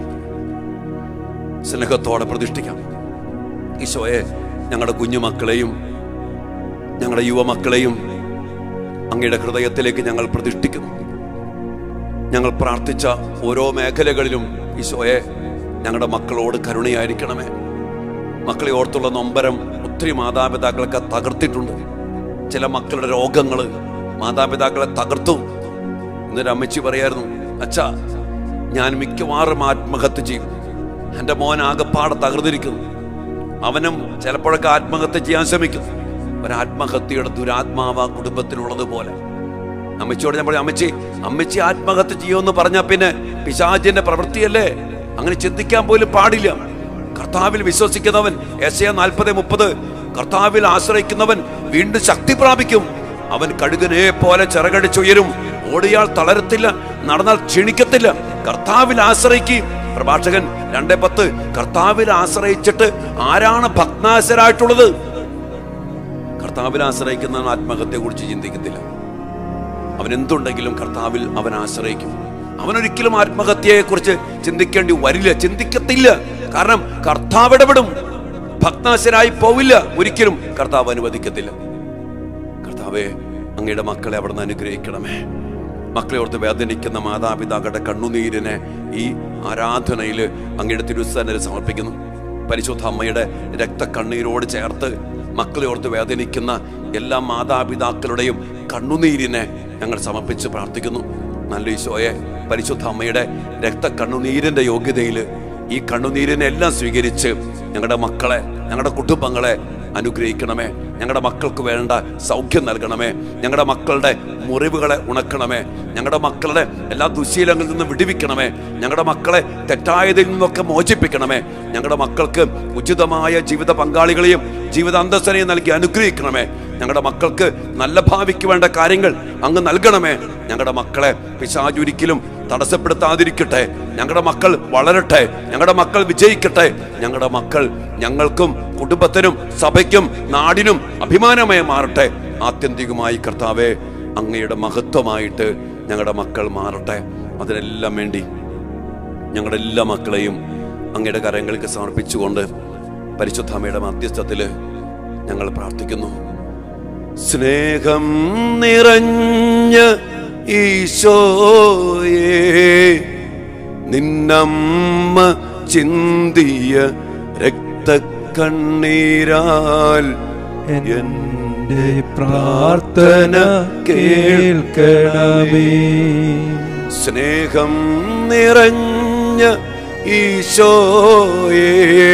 സ്നേഹത്തോടെ പ്രതിഷ്ഠിക്കാം ഈശോയെ ഞങ്ങളുടെ കുഞ്ഞുമക്കളെയും ഞങ്ങളുടെ യുവമക്കളെയും അങ്ങയുടെ ഹൃദയത്തിലേക്ക് ഞങ്ങൾ പ്രതിഷ്ഠിക്കുന്നു ഞങ്ങൾ പ്രാർത്ഥിച്ച ഓരോ മേഖലകളിലും ഈശോയെ ഞങ്ങളുടെ മക്കളോട് കരുണയായിരിക്കണമേ മക്കളെ ഓർത്തുള്ള നൊമ്പരം ഒത്തിരി മാതാപിതാക്കളൊക്കെ തകർത്തിട്ടുണ്ട് ചില മക്കളുടെ രോഗങ്ങൾ മാതാപിതാക്കളെ തകർത്തു എന്നൊരു അമ്മച്ചി പറയായിരുന്നു അച്ഛാ ഞാൻ മിക്കവാറും ആത്മഹത്യ ചെയ്യും എൻ്റെ മോൻ ആകെപ്പാടെ തകർന്നിരിക്കുന്നു അവനും ചിലപ്പോഴൊക്കെ ആത്മഹത്യ ചെയ്യാൻ ശ്രമിക്കും ഒരാത്മഹത്യയുടെ ദുരാത്മാവ് ആ കുടുംബത്തിലുള്ളതുപോലെ അമ്മച്ചിയോട് ഞാൻ പറഞ്ഞു അമ്മച്ചി അമ്മച്ചി ആത്മഹത്യ ചെയ്യുമെന്ന് പറഞ്ഞാൽ പിന്നെ പിശാചിന്റെ പ്രവൃത്തിയല്ലേ അങ്ങനെ ചിന്തിക്കാൻ പോലും പാടില്ല കർത്താവിൽ വിശ്വസിക്കുന്നവൻ എസ് എ നാൽപ്പത് മുപ്പത് കർത്താവിൽ ആശ്രയിക്കുന്നവൻ വീണ്ടും ശക്തി പ്രാപിക്കും അവൻ കഴുകനെ പോലെ ചിറകടിച്ചുയരും ഓടിയാൽ തളരത്തില്ല നടന്നാൽ ക്ഷീണിക്കത്തില്ല കർത്താവിൽ ആശ്രയിക്കും പ്രഭാഷകൻ രണ്ടേ പത്ത് കർത്താവിൽ ആശ്രയിച്ചിട്ട് ആരാണ് ഭഗ്നാശരായിട്ടുള്ളത് കർത്താവിൽ ആശ്രയിക്കുന്നവൻ ആത്മഹത്യയെ കുറിച്ച് ചിന്തിക്കത്തില്ല അവൻ എന്തുണ്ടെങ്കിലും കർത്താവിൽ അവൻ ആശ്രയിക്കും അവനൊരിക്കലും ആത്മഹത്യയെ കുറിച്ച് ചിന്തിക്കേണ്ടി വരില്ല ചിന്തിക്കത്തില്ല കാരണം കർത്താവ് ഇടപെടും ഭക്താശരായി പോവില്ല ഒരിക്കലും കർത്താവ് അനുവദിക്കത്തില്ല കർത്താവെ അങ്ങയുടെ മക്കളെ അവിടുന്ന് അനുഗ്രഹിക്കണമേ മക്കളെ ഓർത്ത് വേദനിക്കുന്ന മാതാപിതാക്കളുടെ കണ്ണുനീരിനെ ഈ ആരാധനയിൽ അങ്ങയുടെ തിരുസന്നിൽ സമർപ്പിക്കുന്നു പരിശുദ്ധ അമ്മയുടെ രക്തക്കണ്ണീരോട് ചേർത്ത് മക്കളെ ഓർത്ത് വേദനിക്കുന്ന എല്ലാ മാതാപിതാക്കളുടെയും കണ്ണുനീരിനെ ഞങ്ങൾ സമർപ്പിച്ച് പ്രാർത്ഥിക്കുന്നു നല്ല ഈശോയെ പരിശുദ്ധ അമ്മയുടെ രക്തക്കണ്ണുനീരിന്റെ യോഗ്യതയിൽ ഈ കണ്ണുനീരിനെ എല്ലാം സ്വീകരിച്ച് ഞങ്ങളുടെ മക്കളെ ഞങ്ങളുടെ കുടുംബങ്ങളെ അനുഗ്രഹിക്കണമേ ഞങ്ങളുടെ മക്കൾക്ക് വേണ്ട സൗഖ്യം നൽകണമേ ഞങ്ങളുടെ മക്കളുടെ മുറിവുകളെ ഉണക്കണമേ ഞങ്ങളുടെ മക്കളുടെ എല്ലാ ദുശീലങ്ങളിൽ നിന്ന് വിടുവിക്കണമേ ഞങ്ങളുടെ മക്കളെ തെറ്റായതിൽ നിന്നൊക്കെ മോചിപ്പിക്കണമേ ഞങ്ങളുടെ മക്കൾക്ക് ഉചിതമായ ജീവിത പങ്കാളികളെയും ജീവിതാന്തസ്ഥനെയും നൽകി അനുഗ്രഹിക്കണമേ ഞങ്ങളുടെ മക്കൾക്ക് നല്ല ഭാവിക്ക് വേണ്ട കാര്യങ്ങൾ അങ്ങ് നൽകണമേ ഞങ്ങളുടെ മക്കളെ പിശാചൊരിക്കലും തടസ്സപ്പെടുത്താതിരിക്കട്ടെ ഞങ്ങളുടെ മക്കൾ വളരട്ടെ ഞങ്ങളുടെ മക്കൾ വിജയിക്കട്ടെ ഞങ്ങളുടെ മക്കൾ ഞങ്ങൾക്കും കുടുംബത്തിനും സഭയ്ക്കും നാടിനും അഭിമാനമായി മാറട്ടെ ആത്യന്തികമായി കർത്താവെ അങ്ങയുടെ മഹത്വമായിട്ട് ഞങ്ങളുടെ മക്കൾ മാറട്ടെ അതിനെല്ലാം വേണ്ടി ഞങ്ങളുടെ എല്ലാ മക്കളെയും അങ്ങയുടെ കരങ്ങൾക്ക് സമർപ്പിച്ചുകൊണ്ട് പരിശുദ്ധ അമ്മയുടെ മധ്യസ്ഥത്തിൽ ഞങ്ങൾ പ്രാർത്ഥിക്കുന്നു സ്നേഹം നിറഞ്ഞ ഈശോയേ നിന്നമ്മ ചിന്തിയ രക്തക്കണ്ണീരാൽ എന്റെ പ്രാർത്ഥന കേൾക്കണമേ സ്നേഹം നിറഞ്ഞ ഈശോയേ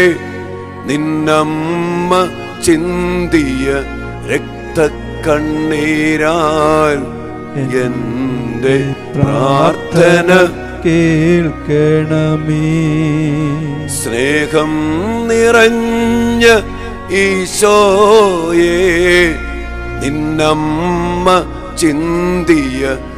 നിന്നമ്മ ചിന്തിയ രക്തക്കണ്ണീരാൽ എന്റെ പ്രാർത്ഥന കേൾക്കണമേ സ്നേഹം നിറഞ്ഞ ഈശോയേ നിന്നമ്മ ചിന്തിയ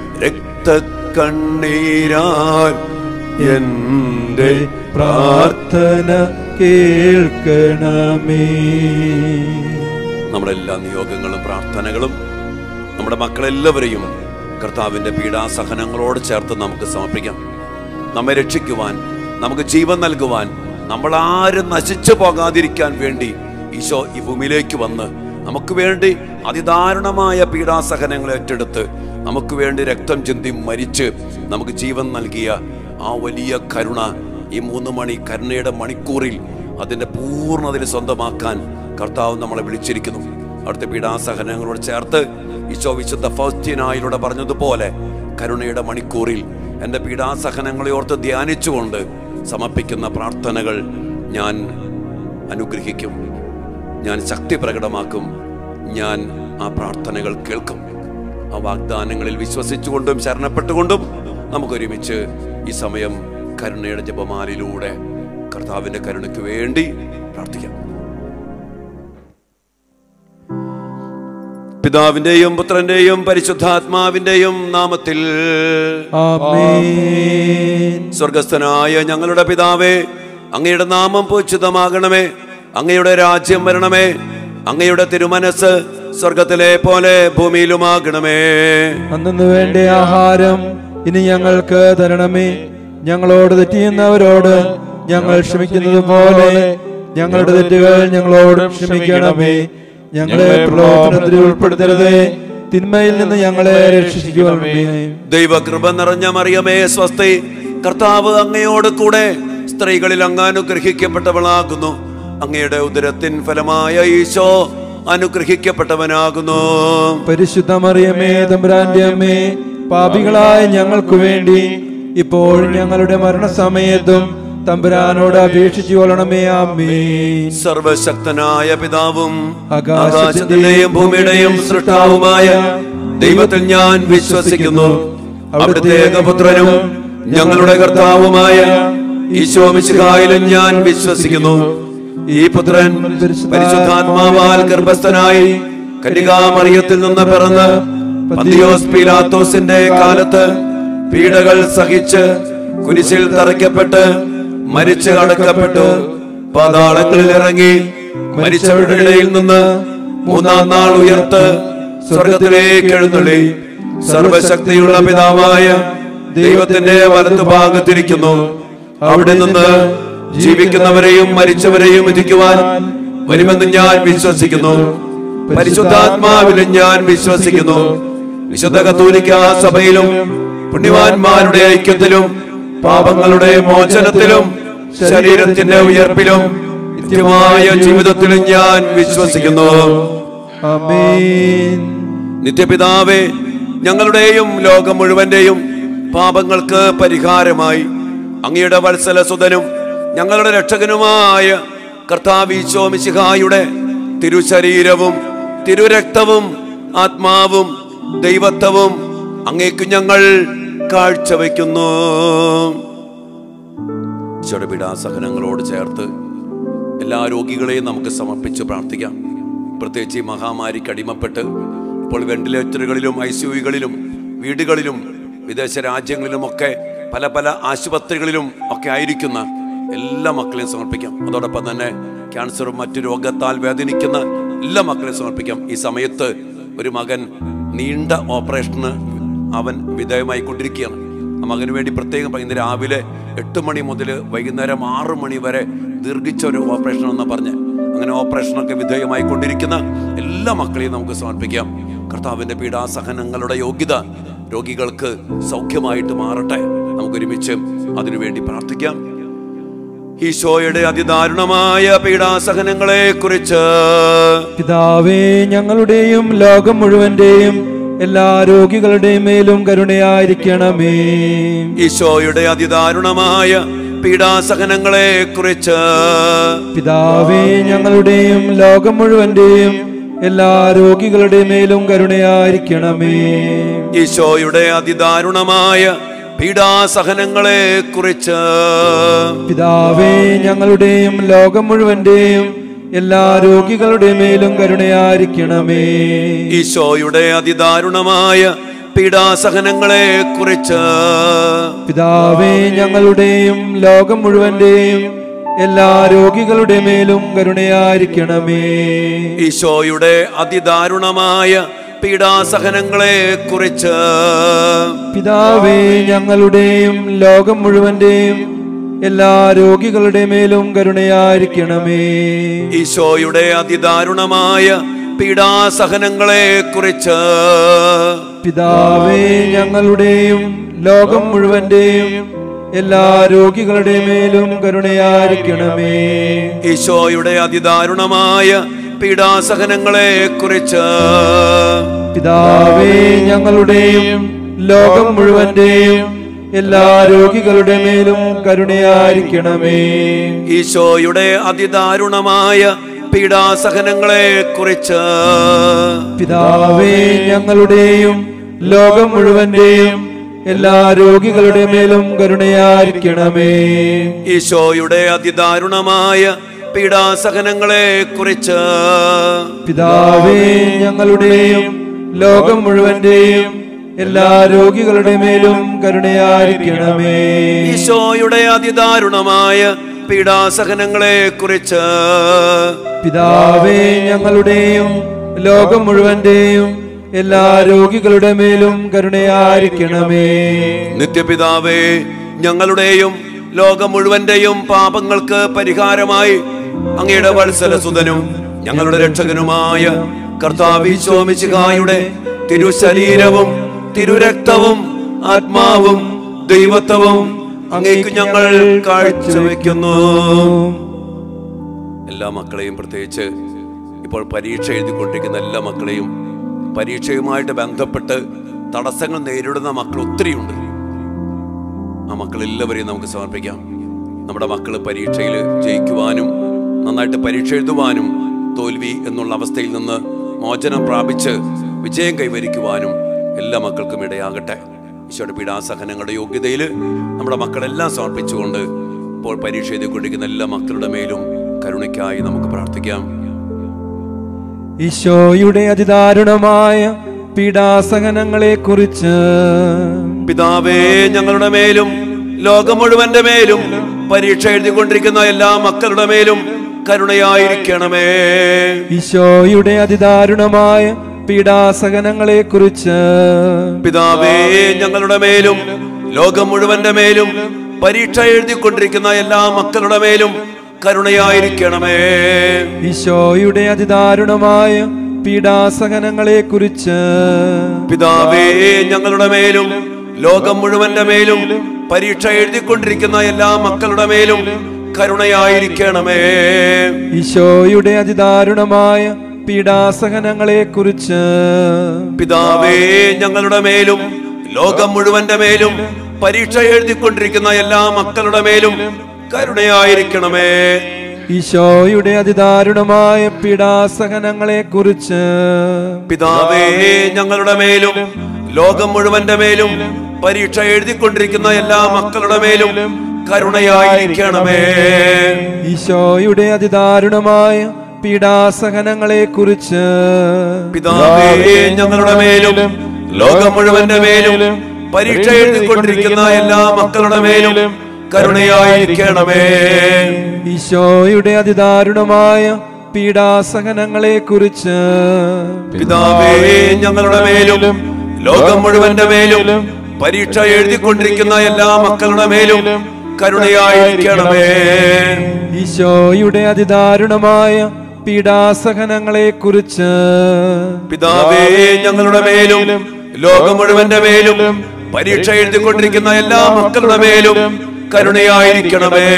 രക്തക്കണ്ണീരാൽ എന്റെ പ്രാർത്ഥന പ്രാർത്ഥന കേൾക്കണമേ നമ്മുടെ എല്ലാ നിയോഗങ്ങളും പ്രാർത്ഥനകളും നമ്മുടെ മക്കളെല്ലാവരെയും കർത്താവിന്റെ പീഡാസഹനങ്ങളോട് ചേർത്ത് നമുക്ക് സമർപ്പിക്കാം നമ്മെ രക്ഷിക്കുവാൻ നമുക്ക് ജീവൻ നൽകുവാൻ നമ്മൾ ആരും നശിച്ചു പോകാതിരിക്കാൻ വേണ്ടി ഈശോ ഈ ഭൂമിയിലേക്ക് വന്ന് നമുക്ക് വേണ്ടി അതിദാരുണമായ പീഡാസഹനങ്ങൾ ഏറ്റെടുത്ത് നമുക്ക് വേണ്ടി രക്തം ചിന്തി മരിച്ച് നമുക്ക് ജീവൻ നൽകിയ ആ വലിയ കരുണ ഈ മൂന്ന് മണി കരുണയുടെ മണിക്കൂറിൽ അതിന്റെ പൂർണ്ണതയിൽ സ്വന്തമാക്കാൻ കർത്താവ് നമ്മളെ വിളിച്ചിരിക്കുന്നു അവിടുത്തെ പീഡാസഹനങ്ങളോട് ചേർത്ത് ഈശോ വിശുദ്ധ ഫൗസ്ത്യനായിലൂടെ പറഞ്ഞതുപോലെ കരുണയുടെ മണിക്കൂറിൽ എൻ്റെ പീഡാസഹനങ്ങളെ ഓർത്ത് ധ്യാനിച്ചുകൊണ്ട് സമർപ്പിക്കുന്ന പ്രാർത്ഥനകൾ ഞാൻ അനുഗ്രഹിക്കും ഞാൻ ശക്തി പ്രകടമാക്കും ഞാൻ ആ പ്രാർത്ഥനകൾ കേൾക്കും ആ വാഗ്ദാനങ്ങളിൽ വിശ്വസിച്ചുകൊണ്ടും ശരണപ്പെട്ടുകൊണ്ടും നമുക്കൊരുമിച്ച് ഈ സമയം കരുണയുടെ ജപമാലയിലൂടെ കർത്താവിന്റെ കരുണയ്ക്ക് വേണ്ടി പ്രാർത്ഥിക്കാം പിതാവിന്റെയും പുത്രന്റെയും പരിശുദ്ധാത്മാവിന്റെയും നാമത്തിൽ ആമേൻ സ്വർഗസ്ഥനായ ഞങ്ങളുടെ പിതാവേ അങ്ങയുടെ നാമം പൂജിതമാകണമേ അങ്ങയുടെ രാജ്യം വരണമേ അങ്ങയുടെ തിരുമനസ് സ്വർഗത്തിലെ പോലെ ഭൂമിയിലുമാകണമേ അന്നു വേണ്ട ആഹാരം ഇനി ഞങ്ങൾക്ക് തരണമേ ഞങ്ങളോട് തെറ്റിയുന്നവരോട് ഞങ്ങൾ ക്ഷമിക്കുന്നത് പോലെ ഞങ്ങളുടെ തെറ്റുകൾ ഞങ്ങളോട് ക്ഷമിക്കണമേ ഞങ്ങളെ പ്രലോഭനത്തിൽ ഉൾപ്പെടുത്തരുതേ തിന്മയിൽ നിന്ന് ഞങ്ങളെ രക്ഷിക്കണമേ ദൈവകൃപ നിറഞ്ഞ മറിയമേ സ്വസ്തി കർത്താവ് അങ്ങയോട് കൂടെ സ്ത്രീകളിൽ അങ്ങ് അനുഗ്രഹിക്കപ്പെട്ടവളാകുന്നു അങ്ങയുടെ ഉദരത്തിൻ ഫലമായ ഈശോ അനുഗ്രഹിക്കപ്പെട്ടവനാകുന്നു പരിശുദ്ധ മറിയമേ തമ്പുരാന്റെ അമ്മേ പാപികളായ ഞങ്ങൾക്ക് വേണ്ടി ഇപ്പോൾ ഞങ്ങളുടെ മരണസമയത്തും തമ്പുരാനോട് അപേക്ഷിച്ചു കൊള്ളണമേ ആമേൻ സർവശക്തനായ പിതാവും ആകാശത്തിന്റെയും ആകാശത്തിന്റെയും ഭൂമിയുടെയും സൃഷ്ടാവുമായ ദൈവത്തിൽ ഞാൻ വിശ്വസിക്കുന്നു അവിടുത്തെ ഏകപുത്രനും ഞങ്ങളുടെ കർത്താവുമായ ഈശോ മിശിഹായിലും ഞാൻ വിശ്വസിക്കുന്നു ഈ പുത്രൻ പരിശുദ്ധാത്മാവാൽ ഗർഭസ്ഥനായി കന്യകാമറിയത്തിൽ നിന്ന് പിറന്ന് പന്തിയോസ് പീലാത്തോസിന്റെ കാലത്ത് പീഡകൾ സഹിച്ച് കുരിശിൽ തറയ്ക്കപ്പെട്ട് മരിച്ച് അടക്കപ്പെട്ടു പാതാളങ്ങളിൽ ഇറങ്ങി മരിച്ചവരുടെ ഇടയിൽ നിന്ന് മൂന്നാം നാൾ ഉയർത്ത് സ്വർഗത്തിലേക്ക് എഴുന്നള്ളി സർവശക്തിയുള്ള പിതാവായ ദൈവത്തിന്റെ വലത്തുഭാഗത്തിരിക്കുന്നു അവിടെ നിന്ന് ജീവിക്കുന്നവരെയും മരിച്ചവരെയും വിധിക്കുവാൻ വരുമെന്ന് ഞാൻ വിശ്വസിക്കുന്നു പരിശുദ്ധാത്മാവിലും ഞാൻ വിശ്വസിക്കുന്നു വിശുദ്ധ കത്തോലിക്ക സഭയിലും പുണ്യവാന്മാരുടെ ഐക്യത്തിലും പാപങ്ങളുടെ മോചനത്തിലും ശരീരത്തിന്റെ ഉയർപ്പിലും നിത്യമായ ജീവിതത്തിലും ഞാൻ വിശ്വസിക്കുന്നു ആമേൻ നിത്യപിതാവേ ഞങ്ങളുടെയും ലോകം മുഴുവന്റെയും പാപങ്ങൾക്ക് പരിഹാരമായി അങ്ങയുടെ വത്സല സുതനും ഞങ്ങളുടെ രക്ഷകനുമായ കർത്താവീശോ മിശിഹായുടെ തിരുശരീരവും തിരുരക്തവും ആത്മാവും ദൈവത്വവും അങ്ങേക്ക് ഞങ്ങൾ കാഴ്ചവെക്കുന്നു ഈശോയുടെ പീഡാസഹനങ്ങളോട് ചേർത്ത് എല്ലാ രോഗികളെയും നമുക്ക് സമർപ്പിച്ച് പ്രാർത്ഥിക്കാം പ്രത്യേകിച്ച് ഈ മഹാമാരിക്ക് അടിമപ്പെട്ട് ഇപ്പോൾ വെന്റിലേറ്ററുകളിലും ഐ സിയുകളിലും വീടുകളിലും വിദേശ രാജ്യങ്ങളിലുമൊക്കെ പല പല ആശുപത്രികളിലും ഒക്കെ ആയിരിക്കുന്ന എല്ലാ മക്കളെയും സമർപ്പിക്കാം അതോടൊപ്പം തന്നെ ക്യാൻസറും മറ്റു രോഗത്താൽ വേദനിക്കുന്ന എല്ലാ മക്കളെയും സമർപ്പിക്കാം ഈ സമയത്ത് ഒരു മകൻ നീണ്ട ഓപ്പറേഷന് അവൻ വിധേയമായി കൊണ്ടിരിക്കുകയാണ് ആ മകന് വേണ്ടി പ്രത്യേകം ഇന്ന് രാവിലെ എട്ട് മണി മുതൽ വൈകുന്നേരം ആറ് മണി വരെ ദീർഘിച്ച ഒരു ഓപ്പറേഷൻ എന്ന് പറഞ്ഞ് അങ്ങനെ ഓപ്പറേഷനൊക്കെ വിധേയമായി കൊണ്ടിരിക്കുന്ന എല്ലാ മക്കളെയും നമുക്ക് സമർപ്പിക്കാം കർത്താവിന്റെ പീഡാസഹനങ്ങളുടെ യോഗ്യത രോഗികൾക്ക് സൗഖ്യമായിട്ട് മാറട്ടെ നമുക്ക് ഒരുമിച്ച് അതിനുവേണ്ടി പ്രാർത്ഥിക്കാം ഈശോയുടെ അതിദാരുണമായ പീഡാസഹനങ്ങളെ കുറിച്ച് പിതാവേ ഞങ്ങളുടെയും ലോകം മുഴുവന്റെയും എല്ലാ രോഗികളുടെയും മേലും കരുണയായിരിക്കണമേ ഈശോയുടെ അതിദാരുണമായ പീഡാസഹനങ്ങളെ കുറിച്ച് പിതാവേ ഞങ്ങളുടെയും ലോകം മുഴുവന്റെയും എല്ലാ രോഗികളുടെ മേലും കരുണയായിരിക്കണമേ ഈശോയുടെ അതിദാരുണമായ പീഡാസഹനങ്ങളെ കുറിച്ച് പിതാവേ ഞങ്ങളുടെയും ലോകം മുഴുവന്റെയും എല്ലാ രോഗികളുടെ മേലും കരുണയായിരിക്കണമേ ഈശോയുടെ അതിദാരുണമായ പീഡാസഹനങ്ങളെ കുറിച്ച് പിതാവേ ഞങ്ങളുടെയും ലോകം മുഴുവന്റെയും എല്ലാ രോഗികളുടെ മേലും കരുണയായിരിക്കണമേ ഈശോയുടെ അതിദാരുണമായ പീഡാസഹനങ്ങളെ കുറിച്ച് പിതാവേ ഞങ്ങളുടെയും ലോകം മുഴുവന്റെയും എല്ലാ രോഗികളുടെ മേലും കരുണയായിരിക്കണമേ ഈശോയുടെ അതിദാരുണമായ പീഡാസഹനങ്ങളെ കുറിച്ച് പിതാവേ ഞങ്ങളുടെയും ലോകം മുഴുവന്റെയും എല്ലാ രോഗികളുടെ മേലും കരുണയായിരിക്കണമേ ഈശോയുടെ അതിദാരുണമായ പീഡാസഹനങ്ങളെ കുറിച്ച് പിതാവേ ഞങ്ങളുടെയും ലോകം മുഴുവന്റെയും എല്ലാ രോഗികളുടെ മേലും കരുണയായിരിക്കണമേ ഈശോയുടെ അതിദാരുണമായ പീഡാസഹനങ്ങളെ കുറിച്ച് പിതാവേ ഞങ്ങളുടെയും ലോകം മുഴുവന്റെയും എല്ലാ രോഗികളുടെ മേലും കരുണയായിരിക്കണമേ ഈശോയുടെ അതിദാരുണമായ പീഡാസഹനങ്ങളെ കുറിച്ച് പിതാവേ ഞങ്ങളുടെയും ലോകം മുഴുവന്റെയും എല്ലാ രോഗികളുടെ മേലും കരുണയായിരിക്കണമേ ഈശോയുടെ അതിദാരുണമായ പീഡാസഹനങ്ങളെ കുറിച്ച് പിതാവേ ഞങ്ങളുടെയും ലോകം മുഴുവന്റെയും എല്ലാ രോഗികളുടെ മേലും കരുണയായിരിക്കണമേ നിത്യപിതാവേ ഞങ്ങളുടെയും ലോകം മുഴുവന്റെയും പാപങ്ങൾക്ക് പരിഹാരമായി അങ്ങയുടെ വത്സലസുതനും ഞങ്ങളുടെ രക്ഷകനുമായ കർത്താവിശോമിശിഹായുടെ തിരുശരീരവും തിരുരക്തവും ആത്മാവും ദൈവത്വവും അങ്ങേക്ക് ഞങ്ങൾ കാഴ്ചവെക്കുന്നു എല്ലാ മക്കളെയും പ്രത്യേകിച്ച് ഇപ്പോൾ പരീക്ഷ എഴുതിക്കൊണ്ടിരിക്കുന്ന എല്ലാ മക്കളെയും പരീക്ഷയുമായിട്ട് ബന്ധപ്പെട്ട് തടസ്സങ്ങൾ നേരിടുന്ന മക്കൾ ഒത്തിരിയുണ്ട് ആ മക്കളെല്ലാവരെയും നമുക്ക് സമർപ്പിക്കാം നമ്മുടെ മക്കൾ പരീക്ഷയിൽ ജയിക്കുവാനും നന്നായിട്ട് പരീക്ഷ എഴുതുവാനും തോൽവി എന്നുള്ള അവസ്ഥയിൽ നിന്ന് മോചനം പ്രാപിച്ച് വിജയം കൈവരിക്കുവാനും എല്ലാ മക്കൾക്കും ഇടയാകട്ടെ ഈശോയുടെ പീഡാസഹനങ്ങളുടെ യോഗ്യതയിൽ നമ്മുടെ മക്കളെല്ലാം സമർപ്പിച്ചുകൊണ്ട് ഇപ്പോൾ പരീക്ഷ എഴുതിക്കൊണ്ടിരിക്കുന്ന എല്ലാ മക്കളുടെ മേലും കരുണയ്ക്കായി നമുക്ക് പ്രാർത്ഥിക്കാം ഈശോയുടെ അതിദാരുണമായ പീഡാസഹനങ്ങളെ കുറിച്ച് പിതാവേ ഞങ്ങളുടെ മേലും ലോകം മുഴുവന്റെ മേലും പരീക്ഷ എഴുതിക്കൊണ്ടിരിക്കുന്ന എല്ലാ മക്കളുടെ മേലും കരുണയായിരിക്കണമേ ഈശോയുടെ അതിദാരുണമായ പീഡാസഹനങ്ങളെ കുറിച്ച് പിതാവേ ഞങ്ങളുടെ മേലും ലോകം മുഴുവന്റെ മേലും പരീക്ഷ എഴുതിക്കൊണ്ടിരിക്കുന്ന എല്ലാ മക്കളുടെ മേലും കരുണയായിരിക്കണമേ ഈശോയുടെ അതിദാരുണമായ പീഡാസഹനങ്ങളെ കുറിച്ച് പിതാവേ ഞങ്ങളുടെ മേലും ലോകം മുഴുവന്റെ മേലും പരീക്ഷ എഴുതിക്കൊണ്ടിരിക്കുന്ന എല്ലാ മക്കളുടെ മേലും കരുണയായിരിക്കണമേ ഈശോയുടെ അതിദാരുണമായ പീഡാസഹനങ്ങളെ കുറിച്ച് പിതാവേ ഞങ്ങളുടെ മേലും ലോകം മുഴുവന്റെ മേലും പരീക്ഷ എഴുതിക്കൊണ്ടിരിക്കുന്ന എല്ലാ മക്കളുടെ മേലും കരുണയായിരിക്കണമേ ഈശോയുടെ അതിദാരുണമായ പീഡാസഹനങ്ങളെ കുറിച്ച് പിതാവേ ഞങ്ങളുടെ മേലും ലോകം മുഴുവന്റെ മേലും പരീക്ഷ എഴുതിക്കൊണ്ടിരിക്കുന്ന എല്ലാ മക്കളുടെ മേലും കരുണയായിരിക്കണമേ ഈശോയുടെ അതിദാരുണമായ പീഡാസഹനങ്ങളെ കുറിച്ച് പിതാവേ ഞങ്ങളുടെ മേലും ലോകം മുഴുവന്റെ മേലും പരീക്ഷ എഴുതിക്കൊണ്ടിരിക്കുന്ന എല്ലാ മക്കളുടെ മേലും കരുണയായിരിക്കണമേ ഈശോയുടെ അതിദാരുണമായ പീഡാസഹനങ്ങളെ കുറിച്ച് പിതാവേ ഞങ്ങളുടെ മേലും ലോകം മുഴുവന്റെ മേലും പരീക്ഷ എഴുതിക്കൊണ്ടിരിക്കുന്ന എല്ലാ മക്കളുടെ മേലും കരുണയായിരിക്കണമേ ഈശോയുടെ അതിദാരുണമായ പീഡാസഹനങ്ങളെ കുറിച്ച് പിതാവേ ഞങ്ങളുടെ മേലും ലോകം മുഴുവന്റെ മേലും പരീക്ഷ എഴുതിക്കൊണ്ടിരിക്കുന്ന എല്ലാ മക്കളുടെ മേലും കരുണയായിരിക്കണമേ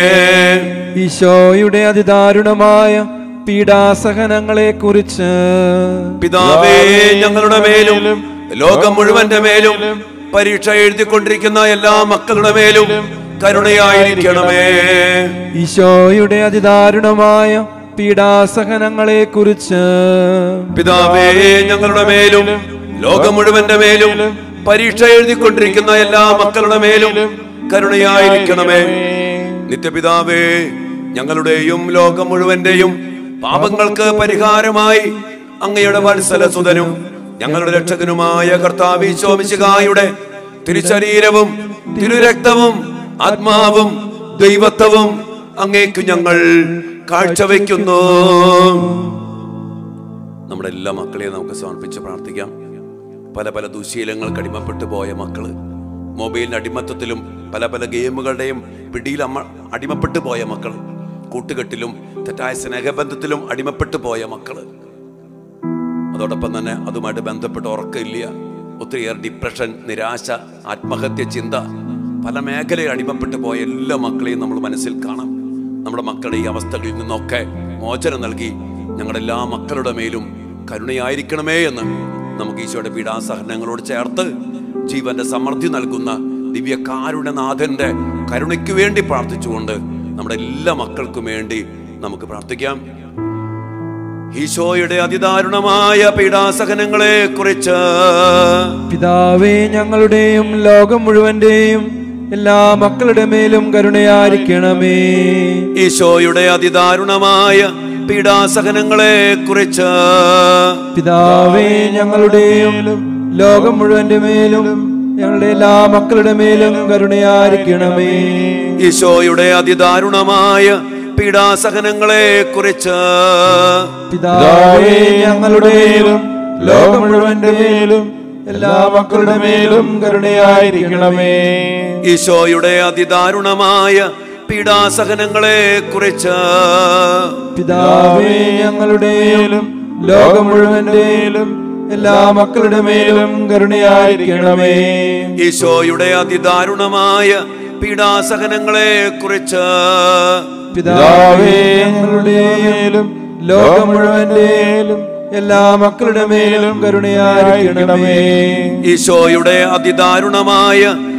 ഈശോയുടെ അതിദാരുണമായ പീഡാസഹനങ്ങളെ കുറിച്ച് പിതാവേ ഞങ്ങളുടെ മേലും ലോകം മുഴുവന്റെ മേലും പരീക്ഷ എഴുതിക്കൊണ്ടിരിക്കുന്ന എല്ലാ മക്കളുടെ മേലും കരുണയായിരിക്കണമേ ഈശോയുടെ അതിദാരുണമായ പീഡാസഹനങ്ങളെ കുറിച്ച് പിതാവേ ഞങ്ങളുടെ മേലും ലോകം മുഴുവന്റെ മേലും പരീക്ഷ എഴുതിക്കൊണ്ടിരിക്കുന്ന എല്ലാ മക്കളുടെ മേലും കരുണയായിരിക്കണമേ നിത്യപിതാവേ ഞങ്ങളുടെയും ലോകം മുഴുവന്റെയും പാപങ്ങൾക്ക് പരിഹാരമായി അങ്ങയുടെ വത്സലസുതനും ഞങ്ങളുടെ രക്ഷകനുമായ കർത്താവിശോമിശികായുടെ തിരുശരീരവും തിരുരക്തവും ആത്മാവും ദൈവത്വവും അങ്ങേക്ക് ഞങ്ങൾ കാഴ്ചവെക്കുന്നു നമ്മുടെ എല്ലാ മക്കളെയും നമുക്ക് സമർപ്പിച്ച് പ്രാർത്ഥിക്കാം പല പല ദുശീലങ്ങൾക്ക് അടിമപ്പെട്ടു പോയ മക്കള് മൊബൈലിന് അടിമത്തത്തിലും പല പല ഗെയിമുകളുടെയും പിടിയിൽ അമ്മ അടിമപ്പെട്ടു പോയ മക്കൾ കൂട്ടുകെട്ടിലും തെറ്റായ സ്നേഹബന്ധത്തിലും അടിമപ്പെട്ടു പോയ മക്കള് അതോടൊപ്പം തന്നെ അതുമായിട്ട് ബന്ധപ്പെട്ട് ഉറക്കമില്ല ഒത്തിരിയേറെ ഡിപ്രഷൻ നിരാശ ആത്മഹത്യ ചിന്ത പല മേഖലയിൽ അടിമപ്പെട്ടു പോയ എല്ലാ മക്കളെയും നമ്മൾ മനസ്സിൽ കാണാം നമ്മുടെ മക്കളുടെ ഈ അവസ്ഥകളിൽ നിന്നൊക്കെ മോചനം നൽകി ഞങ്ങളുടെ എല്ലാ മക്കളുടെ മേലും കരുണയായിരിക്കണമേ എന്ന് നമുക്ക് ഈശോയുടെ പീഡാസഹനങ്ങളോട് ചേർത്ത് ജീവന്റെ സമൃദ്ധി നൽകുന്ന ദിവ്യകാരുണ്യനാഥന്റെ കരുണയ്ക്ക് വേണ്ടി പ്രാർത്ഥിച്ചുകൊണ്ട് നമ്മുടെ എല്ലാ മക്കൾക്കും വേണ്ടി നമുക്ക് പ്രാർത്ഥിക്കാം ഈശോയുടെ അതിദാരുണമായ പീഡാസഹനങ്ങളെ കുറിച്ച് പിതാവേ ഞങ്ങളുടെയും ലോകം മുഴുവന്റെയും എല്ലാ മക്കളുടെ മേലും കരുണയായിരിക്കണമേ ഈശോയുടെ അതിദാരുണമായ പീഡാസഹനങ്ങളെ കുറിച്ച് പിതാവേ ഞങ്ങളുടെയും ലോകം മുഴുവന്റെ മേലും ഞങ്ങളുടെ എല്ലാ മക്കളുടെ മേലും കരുണയായിരിക്കണമേ ഈശോയുടെ അതിദാരുണമായ പീഡാസഹനങ്ങളെ കുറിച്ച് പിതാവേ ഞങ്ങളുടെയും ലോകം മുഴുവന്റെ മേലും എല്ലാ മക്കളുടെ മേലും കരുണയായിരിക്കണമേ ഈശോയുടെ അതിദാരുണമായ പീഡാസഹനങ്ങളെ കുറിച്ച് പിതാവേ ഞങ്ങളുടെയും ലോകം മുഴുവന്റെയും എല്ലാ മക്കളുടെ മേലും കരുണയായിരിക്കണമേ ഈശോയുടെ അതിദാരുണമായ പീഡാസഹനങ്ങളെ കുറിച്ച് പിതാവേ ഞങ്ങളുടെയും ലോകം മുഴുവന്റെയും എല്ലാ മക്കളുടെ മേലും കരുണയായിരിക്കണമേ ഈശോയുടെ അതിദാരുണമായ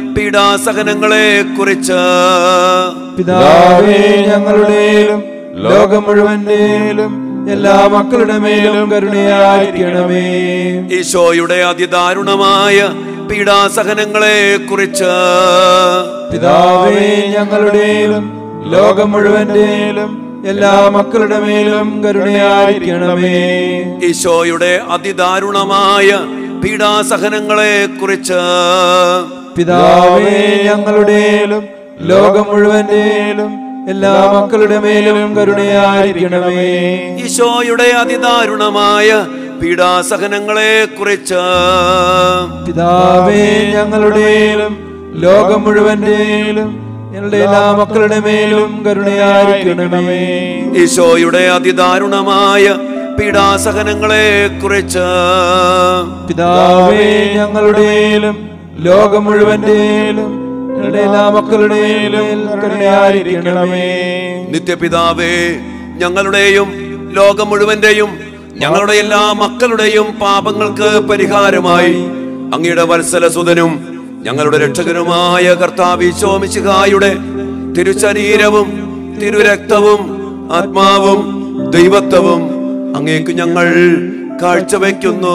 പീഡാസഹനങ്ങളെ കുറിച്ച് പിതാവേ ഞങ്ങളുടെയും ലോകം മുഴുവന്റെയും എല്ലാ മക്കളുടെ മേലും കരുണയായിരിക്കണമേ ഈശോയുടെ അതിദാരുണമായ പീഡാസഹനങ്ങളെ കുറിച്ച് പിതാവേ ഞങ്ങളുടെയും ലോകം മുഴുവന്റെയും എല്ലാ മക്കളുടെ മേലും കരുണയായിരിക്കണമേ ഈശോയുടെ അതിദാരുണമായ പീഡാസഹനങ്ങളെ കുറിച്ച് പിതാവേ ഞങ്ങളുടെയും ലോകം മുഴുവന്റെയും എല്ലാ മക്കളുടെ മേലും കരുണയായിരിക്കണമേ ഈശോയുടെ അതിദാരുണമായ പീഡാസഹനങ്ങളെ കുറിച്ച് പിതാവേ ഞങ്ങളുടെയും ലോകം മുഴുവന്റെയും ഞങ്ങളുടെ എല്ലാ മക്കളുടെ മേലും കരുണയായിരിക്കണമേ ഈശോയുടെ അതിദാരുണമായ പീഡാസഹനങ്ങളെ കുറിച്ച് പിതാവേ ഞങ്ങളുടെയും ലോകം മുഴുവന്റെയും ഞങ്ങളുടെ എല്ലാ മക്കളുടെയും മേൽ കരുണയായിരിക്കണമേ നിത്യപിതാവേ ഞങ്ങളുടെയും ലോകം മുഴുവന്റെയും ഞങ്ങളുടെ എല്ലാ മക്കളുടെയും പാപങ്ങൾക്ക് പരിഹാരമായി അങ്ങയുടെ വത്സലസുതനും ഞങ്ങളുടെ രക്ഷകനുമായ കർത്താവിശോമിശിഹായുടെ തിരുശരീരവും തിരുരക്തവും ആത്മാവും ദൈവത്വവും അങ്ങേക്ക് ഞങ്ങൾ കാഴ്ചവെക്കുന്നു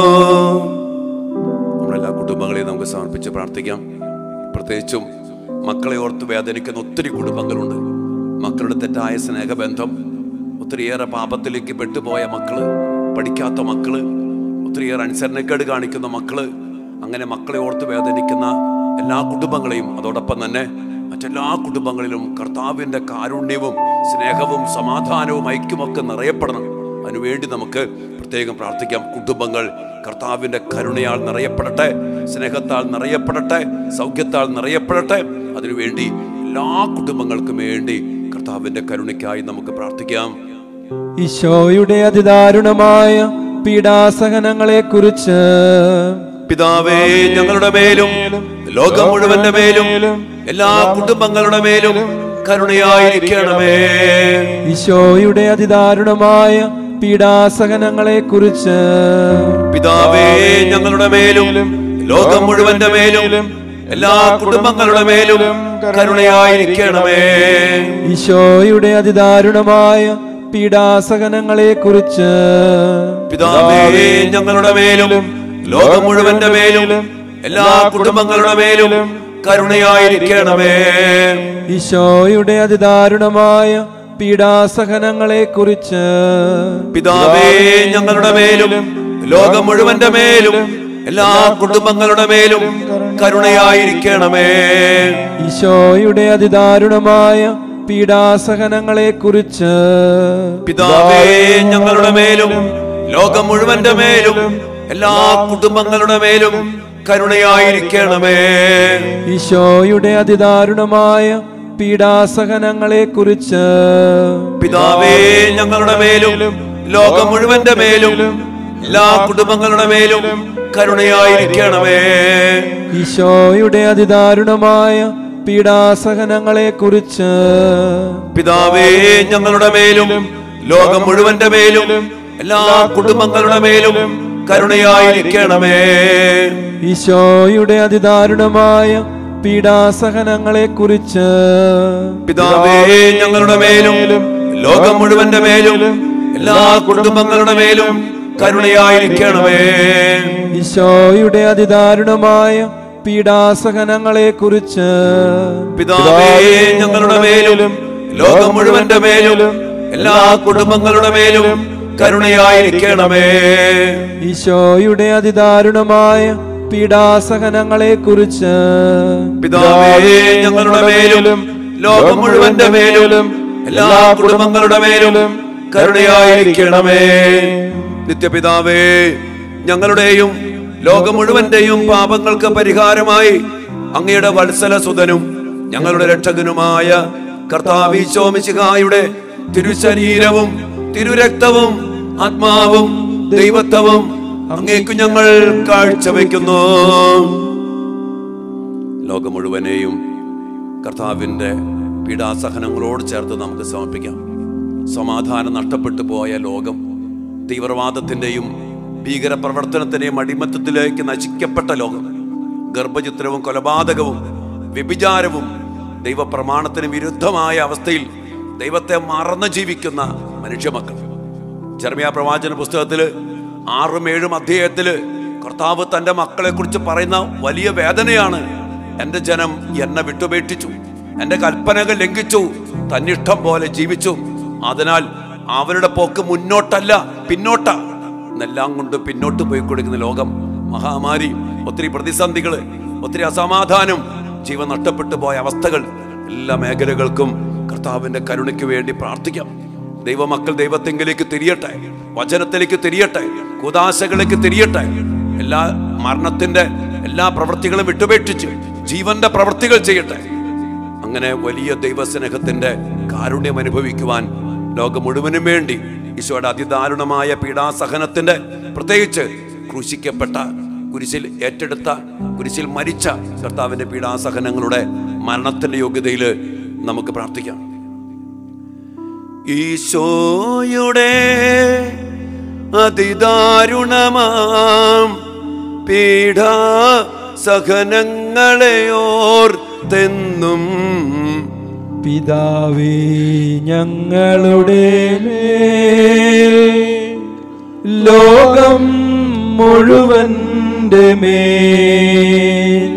നമ്മളെല്ലാ കുടുംബങ്ങളെയും നമുക്ക് സമർപ്പിച്ച് പ്രാർത്ഥിക്കാം പ്രത്യേകിച്ചും മക്കളെ ഓർത്ത് വേദനിക്കുന്ന ഒത്തിരി കുടുംബങ്ങളുണ്ട് മക്കളുടെ തെറ്റായ സ്നേഹബന്ധം ഒത്തിരിയേറെ പാപത്തിലേക്ക് പെട്ടുപോയ മക്കള് പഠിക്കാത്ത മക്കള് ഒത്തിരിയേറെ അനുസരണക്കേട് കാണിക്കുന്ന മക്കള് അങ്ങനെ മക്കളെ ഓർത്ത് വേദനിക്കുന്ന എല്ലാ കുടുംബങ്ങളെയും അതോടൊപ്പം തന്നെ മറ്റെല്ലാ കുടുംബങ്ങളിലും കർത്താവിൻ്റെ കാരുണ്യവും സ്നേഹവും സമാധാനവും ഐക്യമൊക്കെ നിറയപ്പെടണം അതിനുവേണ്ടി നമുക്ക് പ്രത്യേകം പ്രാർത്ഥിക്കാം കുടുംബങ്ങൾ കർത്താവിൻ്റെ കരുണയാൽ നിറയപ്പെടട്ടെ സ്നേഹത്താൽ നിറയപ്പെടട്ടെ സൗഖ്യത്താൽ നിറയപ്പെടട്ടെ അതിനുവേണ്ടി എല്ലാ കുടുംബങ്ങൾക്കും വേണ്ടി കർത്താവിൻ്റെ കരുണയ്ക്കായി നമുക്ക് പ്രാർത്ഥിക്കാം ഈശോയുടെ അതിദാരുണമായ പീഡാസഹനങ്ങളെ കുറിച്ച് പിതാവേ ഞങ്ങളുടെ മേലും ലോകം മുഴുവന്റെ മേലും എല്ലാ കുടുംബങ്ങളുടെ മേലും കരുണയായിരിക്കണമേ ഈശോയുടെ അതിദാരുണമായ പീഡാസഹനങ്ങളെ കുറിച്ച് പിതാവേ ഞങ്ങളുടെ മേലും ലോകം മുഴുവന്റെ മേലും എല്ലാ കുടുംബങ്ങളുടെ മേലും കരുണയായിരിക്കണമേ ഈശോയുടെ അതിദാരുണമായ പീഡാസഹനങ്ങളെ കുറിച്ച് പിതാവേ ഞങ്ങളുടെ മേലും ലോകം മുഴുവന്റെ മേലും എല്ലാ കുടുംബങ്ങളുടെ മേലും കരുണയായിരിക്കണമേ ഈശോയുടെ അതിദാരുണമായ പീഡാസഹനങ്ങളെ കുറിച്ച് പിതാവേ ഞങ്ങളുടെ മേലും ലോകം മുഴുവന്റെ മേലും എല്ലാ കുടുംബങ്ങളുടെ മേലും കരുണയായിരിക്കണമേ ഈശോയുടെ അതിദാരുണമായ പീഡാസഹനങ്ങളെ കുറിച്ച് പിതാവേ ഞങ്ങളുടെ മേലും ലോകം മുഴുവന്റെ മേലും എല്ലാ കുടുംബങ്ങളുടെ മേലും കരുണയായിരിക്കണമേ ഈശോയുടെ അതിദാരുണമായ പീഡാസഹനങ്ങളെ കുറിച്ച് പിതാവേ ഞങ്ങളുടെ മേലും ലോകം മുഴുവന്റെ മേലും എല്ലാ കുടുംബങ്ങളുടെ മേലും കരുണയായിരിക്കണമേ ഈശോയുടെ അതിദാരുണമായ പീഡാസഹനങ്ങളെ കുറിച്ച് പിതാവേ ഞങ്ങളുടെ മേലും ലോകം മുഴുവന്റെ മേലും എല്ലാ കുടുംബങ്ങളുടെ മേലും കരുണയായിരിക്കണമേ ഈശോയുടെ അതിദാരുണമായ പീഡാസഹനങ്ങളെ കുറിച്ച് പിതാവേ ഞങ്ങളുടെ മേലും ലോകം മുഴുവന്റെ മേലും എല്ലാ കുടുംബങ്ങളുടെ മേലും കരുണയായിരിക്കണമേ ഈശോയുടെ അതിദാരുണമായ പീഡാസഹനങ്ങളെ കുറിച്ച് പിതാവേ ഞങ്ങളുടെ മേലും ലോകം മുഴുവന്റെ മേലും എല്ലാ കുടുംബങ്ങളുടെ മേലും കരുണയായിരിക്കണമേ ഈശോയുടെ അതിദാരുണമായ പീഡാസഹനങ്ങളെ കുറിച്ച് പിതാവേ ഞങ്ങളുടെ മേലും ലോകം മുഴുവന്റെ മേലും എല്ലാ കുടുംബങ്ങളുടെ മേലും കരുണയായിരിക്കണമേ നിത്യപിതാവേ ഞങ്ങളുടെയും ലോകം മുഴുവന്റെയും പാപങ്ങൾക്ക് പരിഹാരമായി അങ്ങയുടെ വത്സല സുതനും ഞങ്ങളുടെ രക്ഷകനുമായ കർത്താവിശോമിശിഹായുടെ തിരുശരീരവും തിരുരക്തവും ആത്മാവും ദൈവത്വവും അങ്ങേക്കു ഞങ്ങൾ കാഴ്ചവെക്കുന്നു ലോകം മുഴുവനെയും കർത്താവിൻ്റെ പീഡാസഹനങ്ങളോട് ചേർത്ത് നമുക്ക് സമർപ്പിക്കാം സമാധാനം നഷ്ടപ്പെട്ടു പോയ ലോകം തീവ്രവാദത്തിൻ്റെയും ഭീകരപ്രവർത്തനത്തിൻ്റെയും അടിമത്തത്തിലേക്ക് നശിക്കപ്പെട്ട ലോകം ഗർഭചിത്രവും കൊലപാതകവും വ്യഭിചാരവും ദൈവപ്രമാണത്തിന് വിരുദ്ധമായ അവസ്ഥയിൽ ദൈവത്തെ മറന്ന് ജീവിക്കുന്ന മനുഷ്യമക്കൾ ചെറുമിയ പ്രവാചന പുസ്തകത്തില് ആറും ഏഴും അധ്യായത്തില് കർത്താവ് തന്റെ മക്കളെ കുറിച്ച് പറയുന്ന വലിയ വേദനയാണ് എൻ്റെ ജനം എന്നെ വിട്ടുപേക്ഷിച്ചു എൻ്റെ കൽപ്പനകൾ ലംഘിച്ചു തന്നിഷ്ടം പോലെ ജീവിച്ചു അതിനാൽ അവരുടെ പോക്ക് മുന്നോട്ടല്ല പിന്നോട്ട എന്നെല്ലാം കൊണ്ട് പിന്നോട്ട് പോയി കൊടുക്കുന്ന ലോകം മഹാമാരി ഒത്തിരി പ്രതിസന്ധികള് ഒത്തിരി അസമാധാനം ജീവൻ നഷ്ടപ്പെട്ടു പോയ അവസ്ഥകൾ എല്ലാ മേഖലകൾക്കും കർത്താവിന്റെ കരുണയ്ക്ക് വേണ്ടി പ്രാർത്ഥിക്കാം ദൈവമക്കൾ ദൈവത്തെങ്കിലേക്ക് തിരിയട്ടെ വചനത്തിലേക്ക് തിരിയട്ടെ കുതാശകളിലേക്ക് തിരിയട്ടെ എല്ലാ മരണത്തിന്റെ എല്ലാ പ്രവൃത്തികളും വിട്ടുപേക്ഷിച്ച് ജീവന്റെ പ്രവൃത്തികൾ ചെയ്യട്ടെ അങ്ങനെ വലിയ ദൈവസ്നേഹത്തിന്റെ കാരുണ്യം അനുഭവിക്കുവാൻ ലോകം മുഴുവനും വേണ്ടി ഈശോയുടെ അതിദാരുണമായ പീഡാസഹനത്തിന്റെ പ്രത്യേകിച്ച് ക്രൂശിക്കപ്പെട്ട കുരിശിൽ ഏറ്റെടുത്ത കുരിശിൽ മരിച്ച കർത്താവിന്റെ പീഡാസഹനങ്ങളുടെ മരണത്തിന്റെ യോഗ്യതയിൽ നമുക്ക് പ്രാർത്ഥിക്കാം ഈശോയുടെ അതിദാരുണമാം പീഡാ സഹനങ്ങളെ ഓർത്തെന്നും പിതാവേ ഞങ്ങളുടെ മേൽ ലോകം മുഴുവന്റെ മേൽ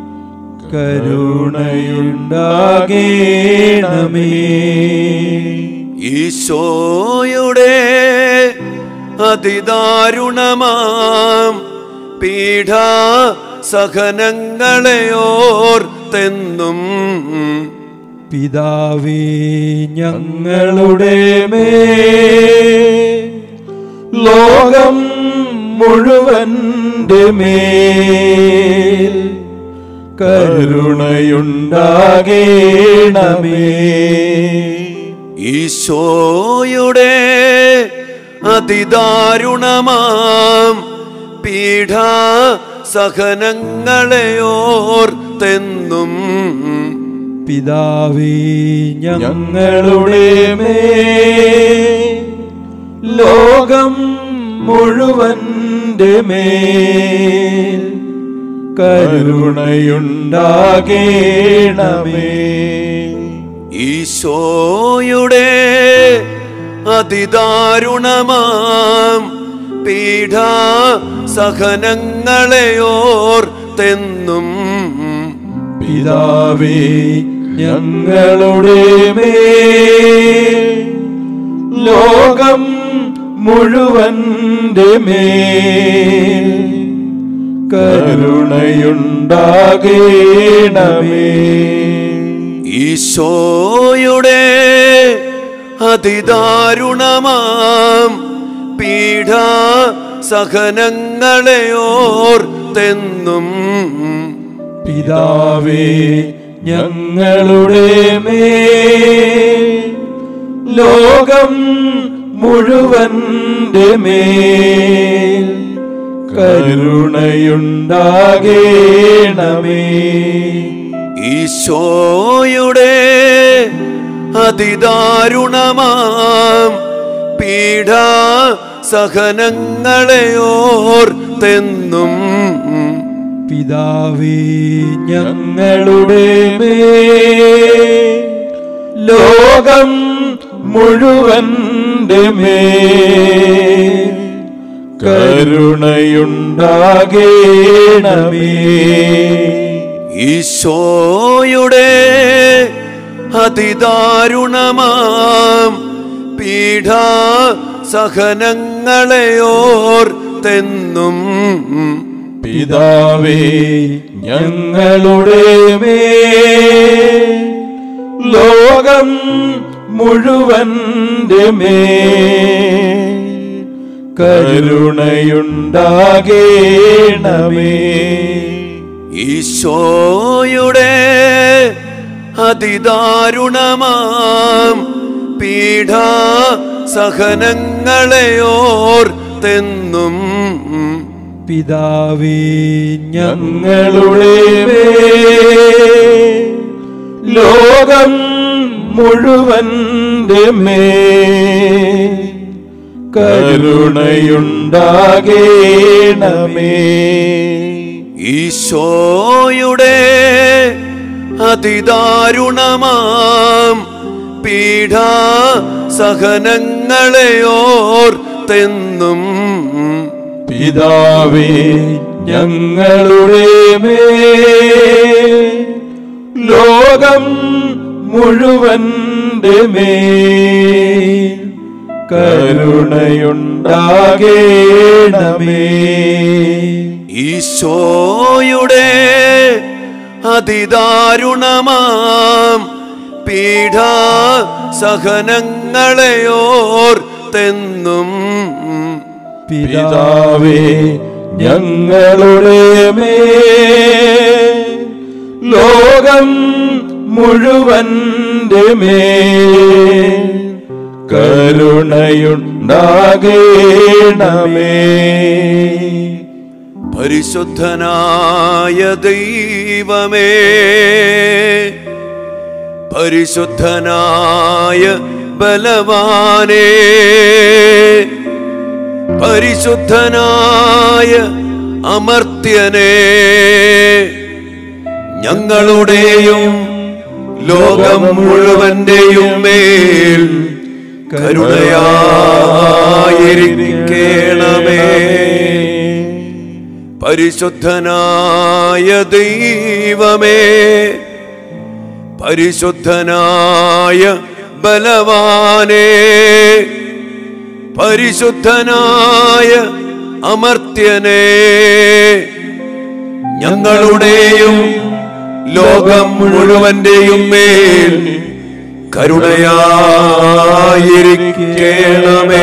കരുണയുണ്ടാകേണമേ ഈശോയുടെ അതിദാരുണമാം പീഡാ സഹനങ്ങളെ ഓർത്തെന്നും പിതാവേ ഞങ്ങളുടെ മേൽ ലോകം മുഴുവന്റെ മേൽ കരുണയുണ്ടാകേണമേ ഈശോയുടെ അതിദാരുണമാം പീഡാ സഹനങ്ങളെ ഓർത്തെന്നും പിതാവേ ഞങ്ങളുടെ മേൽ ലോകം മുഴുവന്റെ മേൽ കരുണയുണ്ടാകേണമേ ഈശോയുടെ അതിദാരുണമാം പീഡാ സഹനങ്ങളെ ഓർത്തെന്നും പിതാവേ ഞങ്ങളുടെ മേൽ ലോകം മുഴുവന്റെ മേൽ കരുണയുണ്ടാകേണമേ ഈശോയുടെ അതിദാരുണമാം പീഡാ സഹനങ്ങളെ ഓർത്തെന്നും പിതാവേ ഞങ്ങളുടെ മേൽ ലോകം മുഴുവന്റെ മേൽ കരുണയുണ്ടാകേണമേ ഈശോയുടെ അതിദാരുണമാം പീഡാ സഹനങ്ങളെ ഓർത്തെന്നും പിതാവേ ഞങ്ങളുടെ മേൽ ലോകം മുഴുവന്റെ മേൽ കരുണയുണ്ടാകേണമേ ഈശോയുടെ അതിദാരുണമാം പീഡാ സഹനങ്ങളെ ഓർത്തെന്നും പിതാവേ ഞങ്ങളുടെ മേൽ ലോകം മുഴുവന്റെ മേൽ കരുണയുണ്ടാകേണമേ ഈശോയുടെ അതിദാരുണമാം പീഡാ സഹനങ്ങളെ ഓർത്തെന്നും പിതാവേ ഞങ്ങളുടെ മേൽ ലോകം മുഴുവന്റെ മേൽ കരുണയുണ്ടാകേണമേ ഈശോയുടെ അതിദാരുണമാം പീഠാ സഹനങ്ങളെ ഓർത്തെന്നും പിതാവേ ഞങ്ങളുടെ മേൽ ലോകം മുഴുവന്റെ മേൽ കരുണയുണ്ടാകേണമേ ഈശോയുടെ അതിദാരുണമാം പീഠാ സഹനങ്ങളെ ഓർത്തെന്നും പിതാവേ ഞങ്ങളുടെ മേൽ ലോകം മുഴുവന്റെ മേൽ കരുണയുണ്ടാകേണമേ പരിശുദ്ധനായ ദൈവമേ പരിശുദ്ധനായ ബലവാനേ പരിശുദ്ധനായ അമർത്യനേ ഞങ്ങളുടെയും ലോകം മുഴുവന്റെയും മേൽ കരുണയായിരിക്കണമേ പരിശുദ്ധനായ ദൈവമേ പരിശുദ്ധനായ ബലവാനേ പരിശുദ്ധനായ അമർത്യനേ ഞങ്ങളുടെയും ലോകം മുഴുവന്റെയും മേൽ കരുണയായിരിക്കണമേ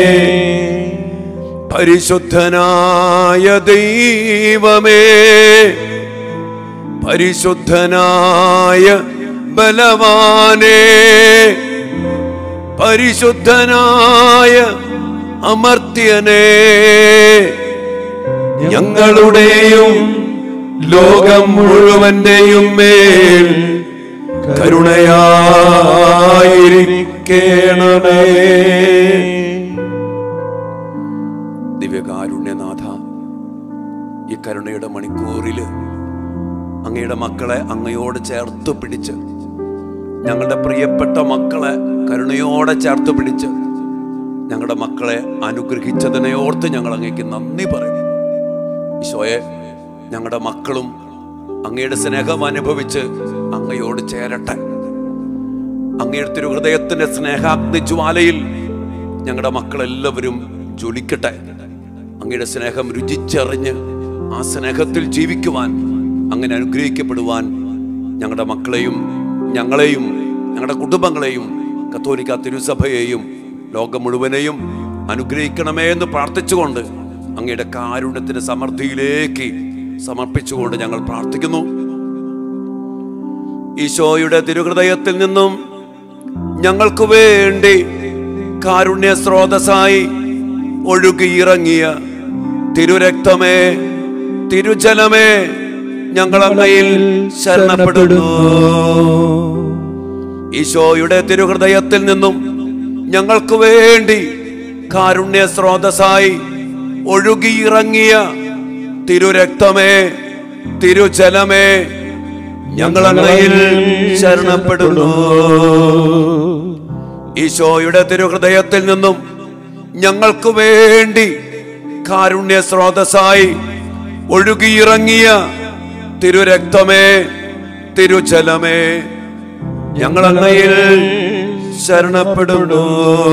പരിശുദ്ധനായ ദൈവമേ പരിശുദ്ധനായ ബലവാനേ പരിശുദ്ധനായ അമർത്യനേ ഞങ്ങളുടെയും ലോകം മുഴുവന്റെയും മേൽ കരുണയായിരിക്കണമേ ദിവ്യകാരുണ്യനാഥ ഈ കരുണയുടെ മണിക്കൂറിൽ അങ്ങയുടെ മക്കളെ അങ്ങയോട് ചേർത്ത് പിടിച്ച് ഞങ്ങളുടെ പ്രിയപ്പെട്ട മക്കളെ കരുണയോടെ ചേർത്ത് പിടിച്ച് ഞങ്ങളുടെ മക്കളെ അനുഗ്രഹിച്ചതിനെ ഓർത്ത് ഞങ്ങൾ അങ്ങേക്ക് നന്ദി പറയുന്നു ഈശോയെ ഞങ്ങളുടെ മക്കളും അങ്ങയുടെ സ്നേഹം അനുഭവിച്ച് അങ്ങയോട് ചേരട്ടെ അങ്ങയുടെ തിരുഹൃദയത്തിന്റെ സ്നേഹാഗ്നി ജ്വാലയിൽ ഞങ്ങളുടെ മക്കളെല്ലാവരും ജ്വലിക്കട്ടെ അങ്ങയുടെ സ്നേഹം രുചിച്ചറിഞ്ഞ് ആ സ്നേഹത്തിൽ ജീവിക്കുവാൻ അങ്ങനെ അനുഗ്രഹിക്കപ്പെടുവാൻ ഞങ്ങളുടെ മക്കളെയും ഞങ്ങളെയും ഞങ്ങളുടെ കുടുംബങ്ങളെയും കത്തോലിക്ക തിരുസഭയെയും ലോകം മുഴുവനെയും അനുഗ്രഹിക്കണമേ എന്ന് പ്രാർത്ഥിച്ചുകൊണ്ട് അങ്ങയുടെ കാരുണ്യത്തിന്റെ സമൃദ്ധിയിലേക്ക് സമർപ്പിച്ചുകൊണ്ട് ഞങ്ങൾ പ്രാർത്ഥിക്കുന്നു ഈശോയുടെ തിരുഹൃദയത്തിൽ നിന്നും ഞങ്ങൾക്ക് വേണ്ടി കാരുണ്യ സ്രോതസ്സായി ഒഴുകിയിറങ്ങിയ തിരുരക്തമേ തിരുജലമേ ഞങ്ങൾ അങ്ങയിൽ ശരണപ്പെടുന്നു ഈശോയുടെ തിരുഹൃദയത്തിൽ നിന്നും ഞങ്ങൾക്ക് വേണ്ടി കാരുണ്യ സ്രോതസ്സായി ഒഴുകിയിറങ്ങിയ തിരുരക്തമേ തിരുജലമേ ഞങ്ങൾ അങ്ങയിൽ ശരണപ്പെടുന്നു ഈശോയുടെ തിരുഹൃദയത്തിൽ നിന്നും ഞങ്ങൾക്ക് വേണ്ടി കാരുണ്യ സ്രോതസ്സായി ഒഴുകിയിറങ്ങിയ തിരുരക്തമേ തിരുജലമേ ഞങ്ങൾ അങ്ങയിൽ ശരണപ്പെടുന്നു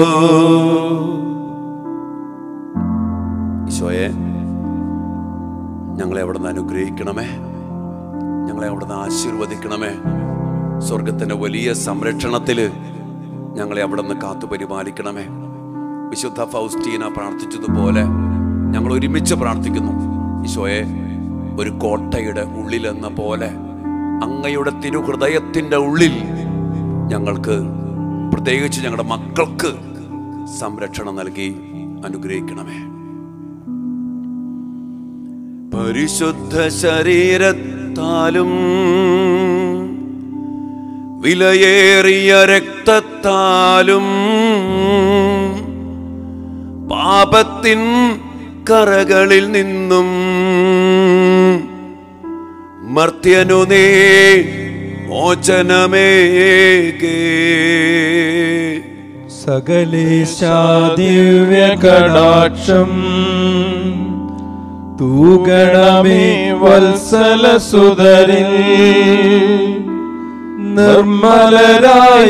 ഈശോയെ ഞങ്ങളെ അവിടെ നിന്ന് അനുഗ്രഹിക്കണമേ ഞങ്ങളെ അവിടെ നിന്ന് ആശീർവദിക്കണമേ സ്വർഗത്തിന്റെ വലിയ സംരക്ഷണത്തില് ഞങ്ങളെ അവിടെ നിന്ന് കാത്തു പരിപാലിക്കണമേ വിശുദ്ധ ഫൗസ്റ്റീന പ്രാർത്ഥിച്ചതുപോലെ ഞങ്ങൾ ഒരുമിച്ച് പ്രാർത്ഥിക്കുന്നു ഈശോയെ ഒരു കോട്ടയുടെ ഉള്ളിൽ എന്ന പോലെ അങ്ങയുടെ തിരുഹൃദയത്തിന്റെ ഉള്ളിൽ ഞങ്ങൾക്ക് പ്രത്യേകിച്ച് ഞങ്ങളുടെ മക്കൾക്ക് സംരക്ഷണം നൽകി അനുഗ്രഹിക്കണമേ പരിശുദ്ധ ശരീരത്താലും വിലയേറിയ രക്തത്താലും പാപത്തിൻ കറകളിൽ നിന്നും മർത്യനു നീ മോചനമേകേ സകലേശാദിവ്യ കടാക്ഷം തൂകണമേ വത്സല സുതരിൽ നിർമ്മലരായി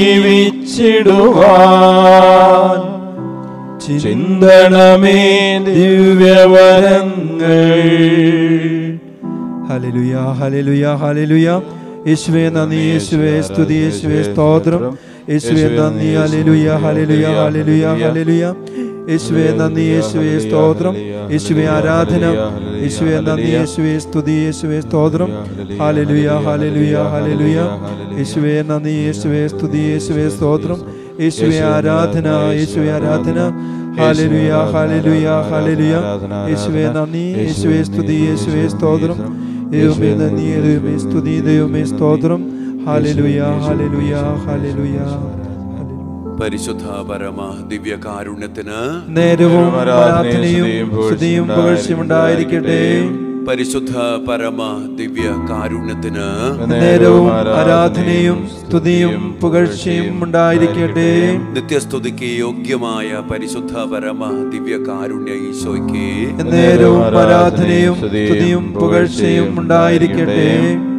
ജീവിച്ചിടുവാൻ ചിന്തണമേ ദിവ്യവരങ്ങൾ ഹല്ലേലൂയ ഹല്ലേലൂയ ഹല്ലേലൂയ യേശുവേ നന്ദി യേശുവേ സ്തുതി യേശുവേ സ്തോത്രം യേശുവേ നന്ദി ഹല്ലേലൂയ ഹല്ലേലൂയ ഹല്ലേലൂയ ഹല്ലേലൂയ യേശുവേ നന്ദി യേശുവേ സ്തോത്രം യേശുവേ ആരാധന യേശുവേ നന്ദി യേശുവേ സ്തുതി യേശുവേ സ്തോത്രം ഹല്ലേലൂയ ഹല്ലേലൂയ ഹല്ലേലൂയ യേശുവേ നന്ദി യേശുവേ സ്തുതി യേശുവേ സ്തോത്രം യേശുവേ ആരാധന യേശുവേ ആരാധന ഹല്ലേലൂയ ഹല്ലേലൂയ ഹല്ലേലൂയ യേശുവേ നന്ദി യേശുവേ സ്തുതി യേശുവേ സ്തോത്രം ദൈവമേ നന്ദി ദൈവമേ സ്തുതി ദൈവമേ സ്തോത്രം ഹല്ലേലൂയ ഹല്ലേലൂയ ഹല്ലേലൂയ പരിശുദ്ധ പരമ ദിവ്യകാരുണ്യത്തിന് നേരവും ആരാധനയും സ്തുതിയും പുകഴ്ചയും ഉണ്ടായിരിക്കട്ടെ പരിശുദ്ധ പരമ ദിവ്യ കാരുണ്യത്തിന് നേരവും ആരാധനയും സ്തുതിയും പുകഴ്ചയും ഉണ്ടായിരിക്കട്ടെ നിത്യസ്തുതിക്ക് യോഗ്യമായ പരിശുദ്ധ പരമ ദിവ്യ കാരുണ്യ ഈശോയ്ക്ക് നേരവും ആരാധനയും സ്തുതിയും പുകഴ്ചയും ഉണ്ടായിരിക്കട്ടെ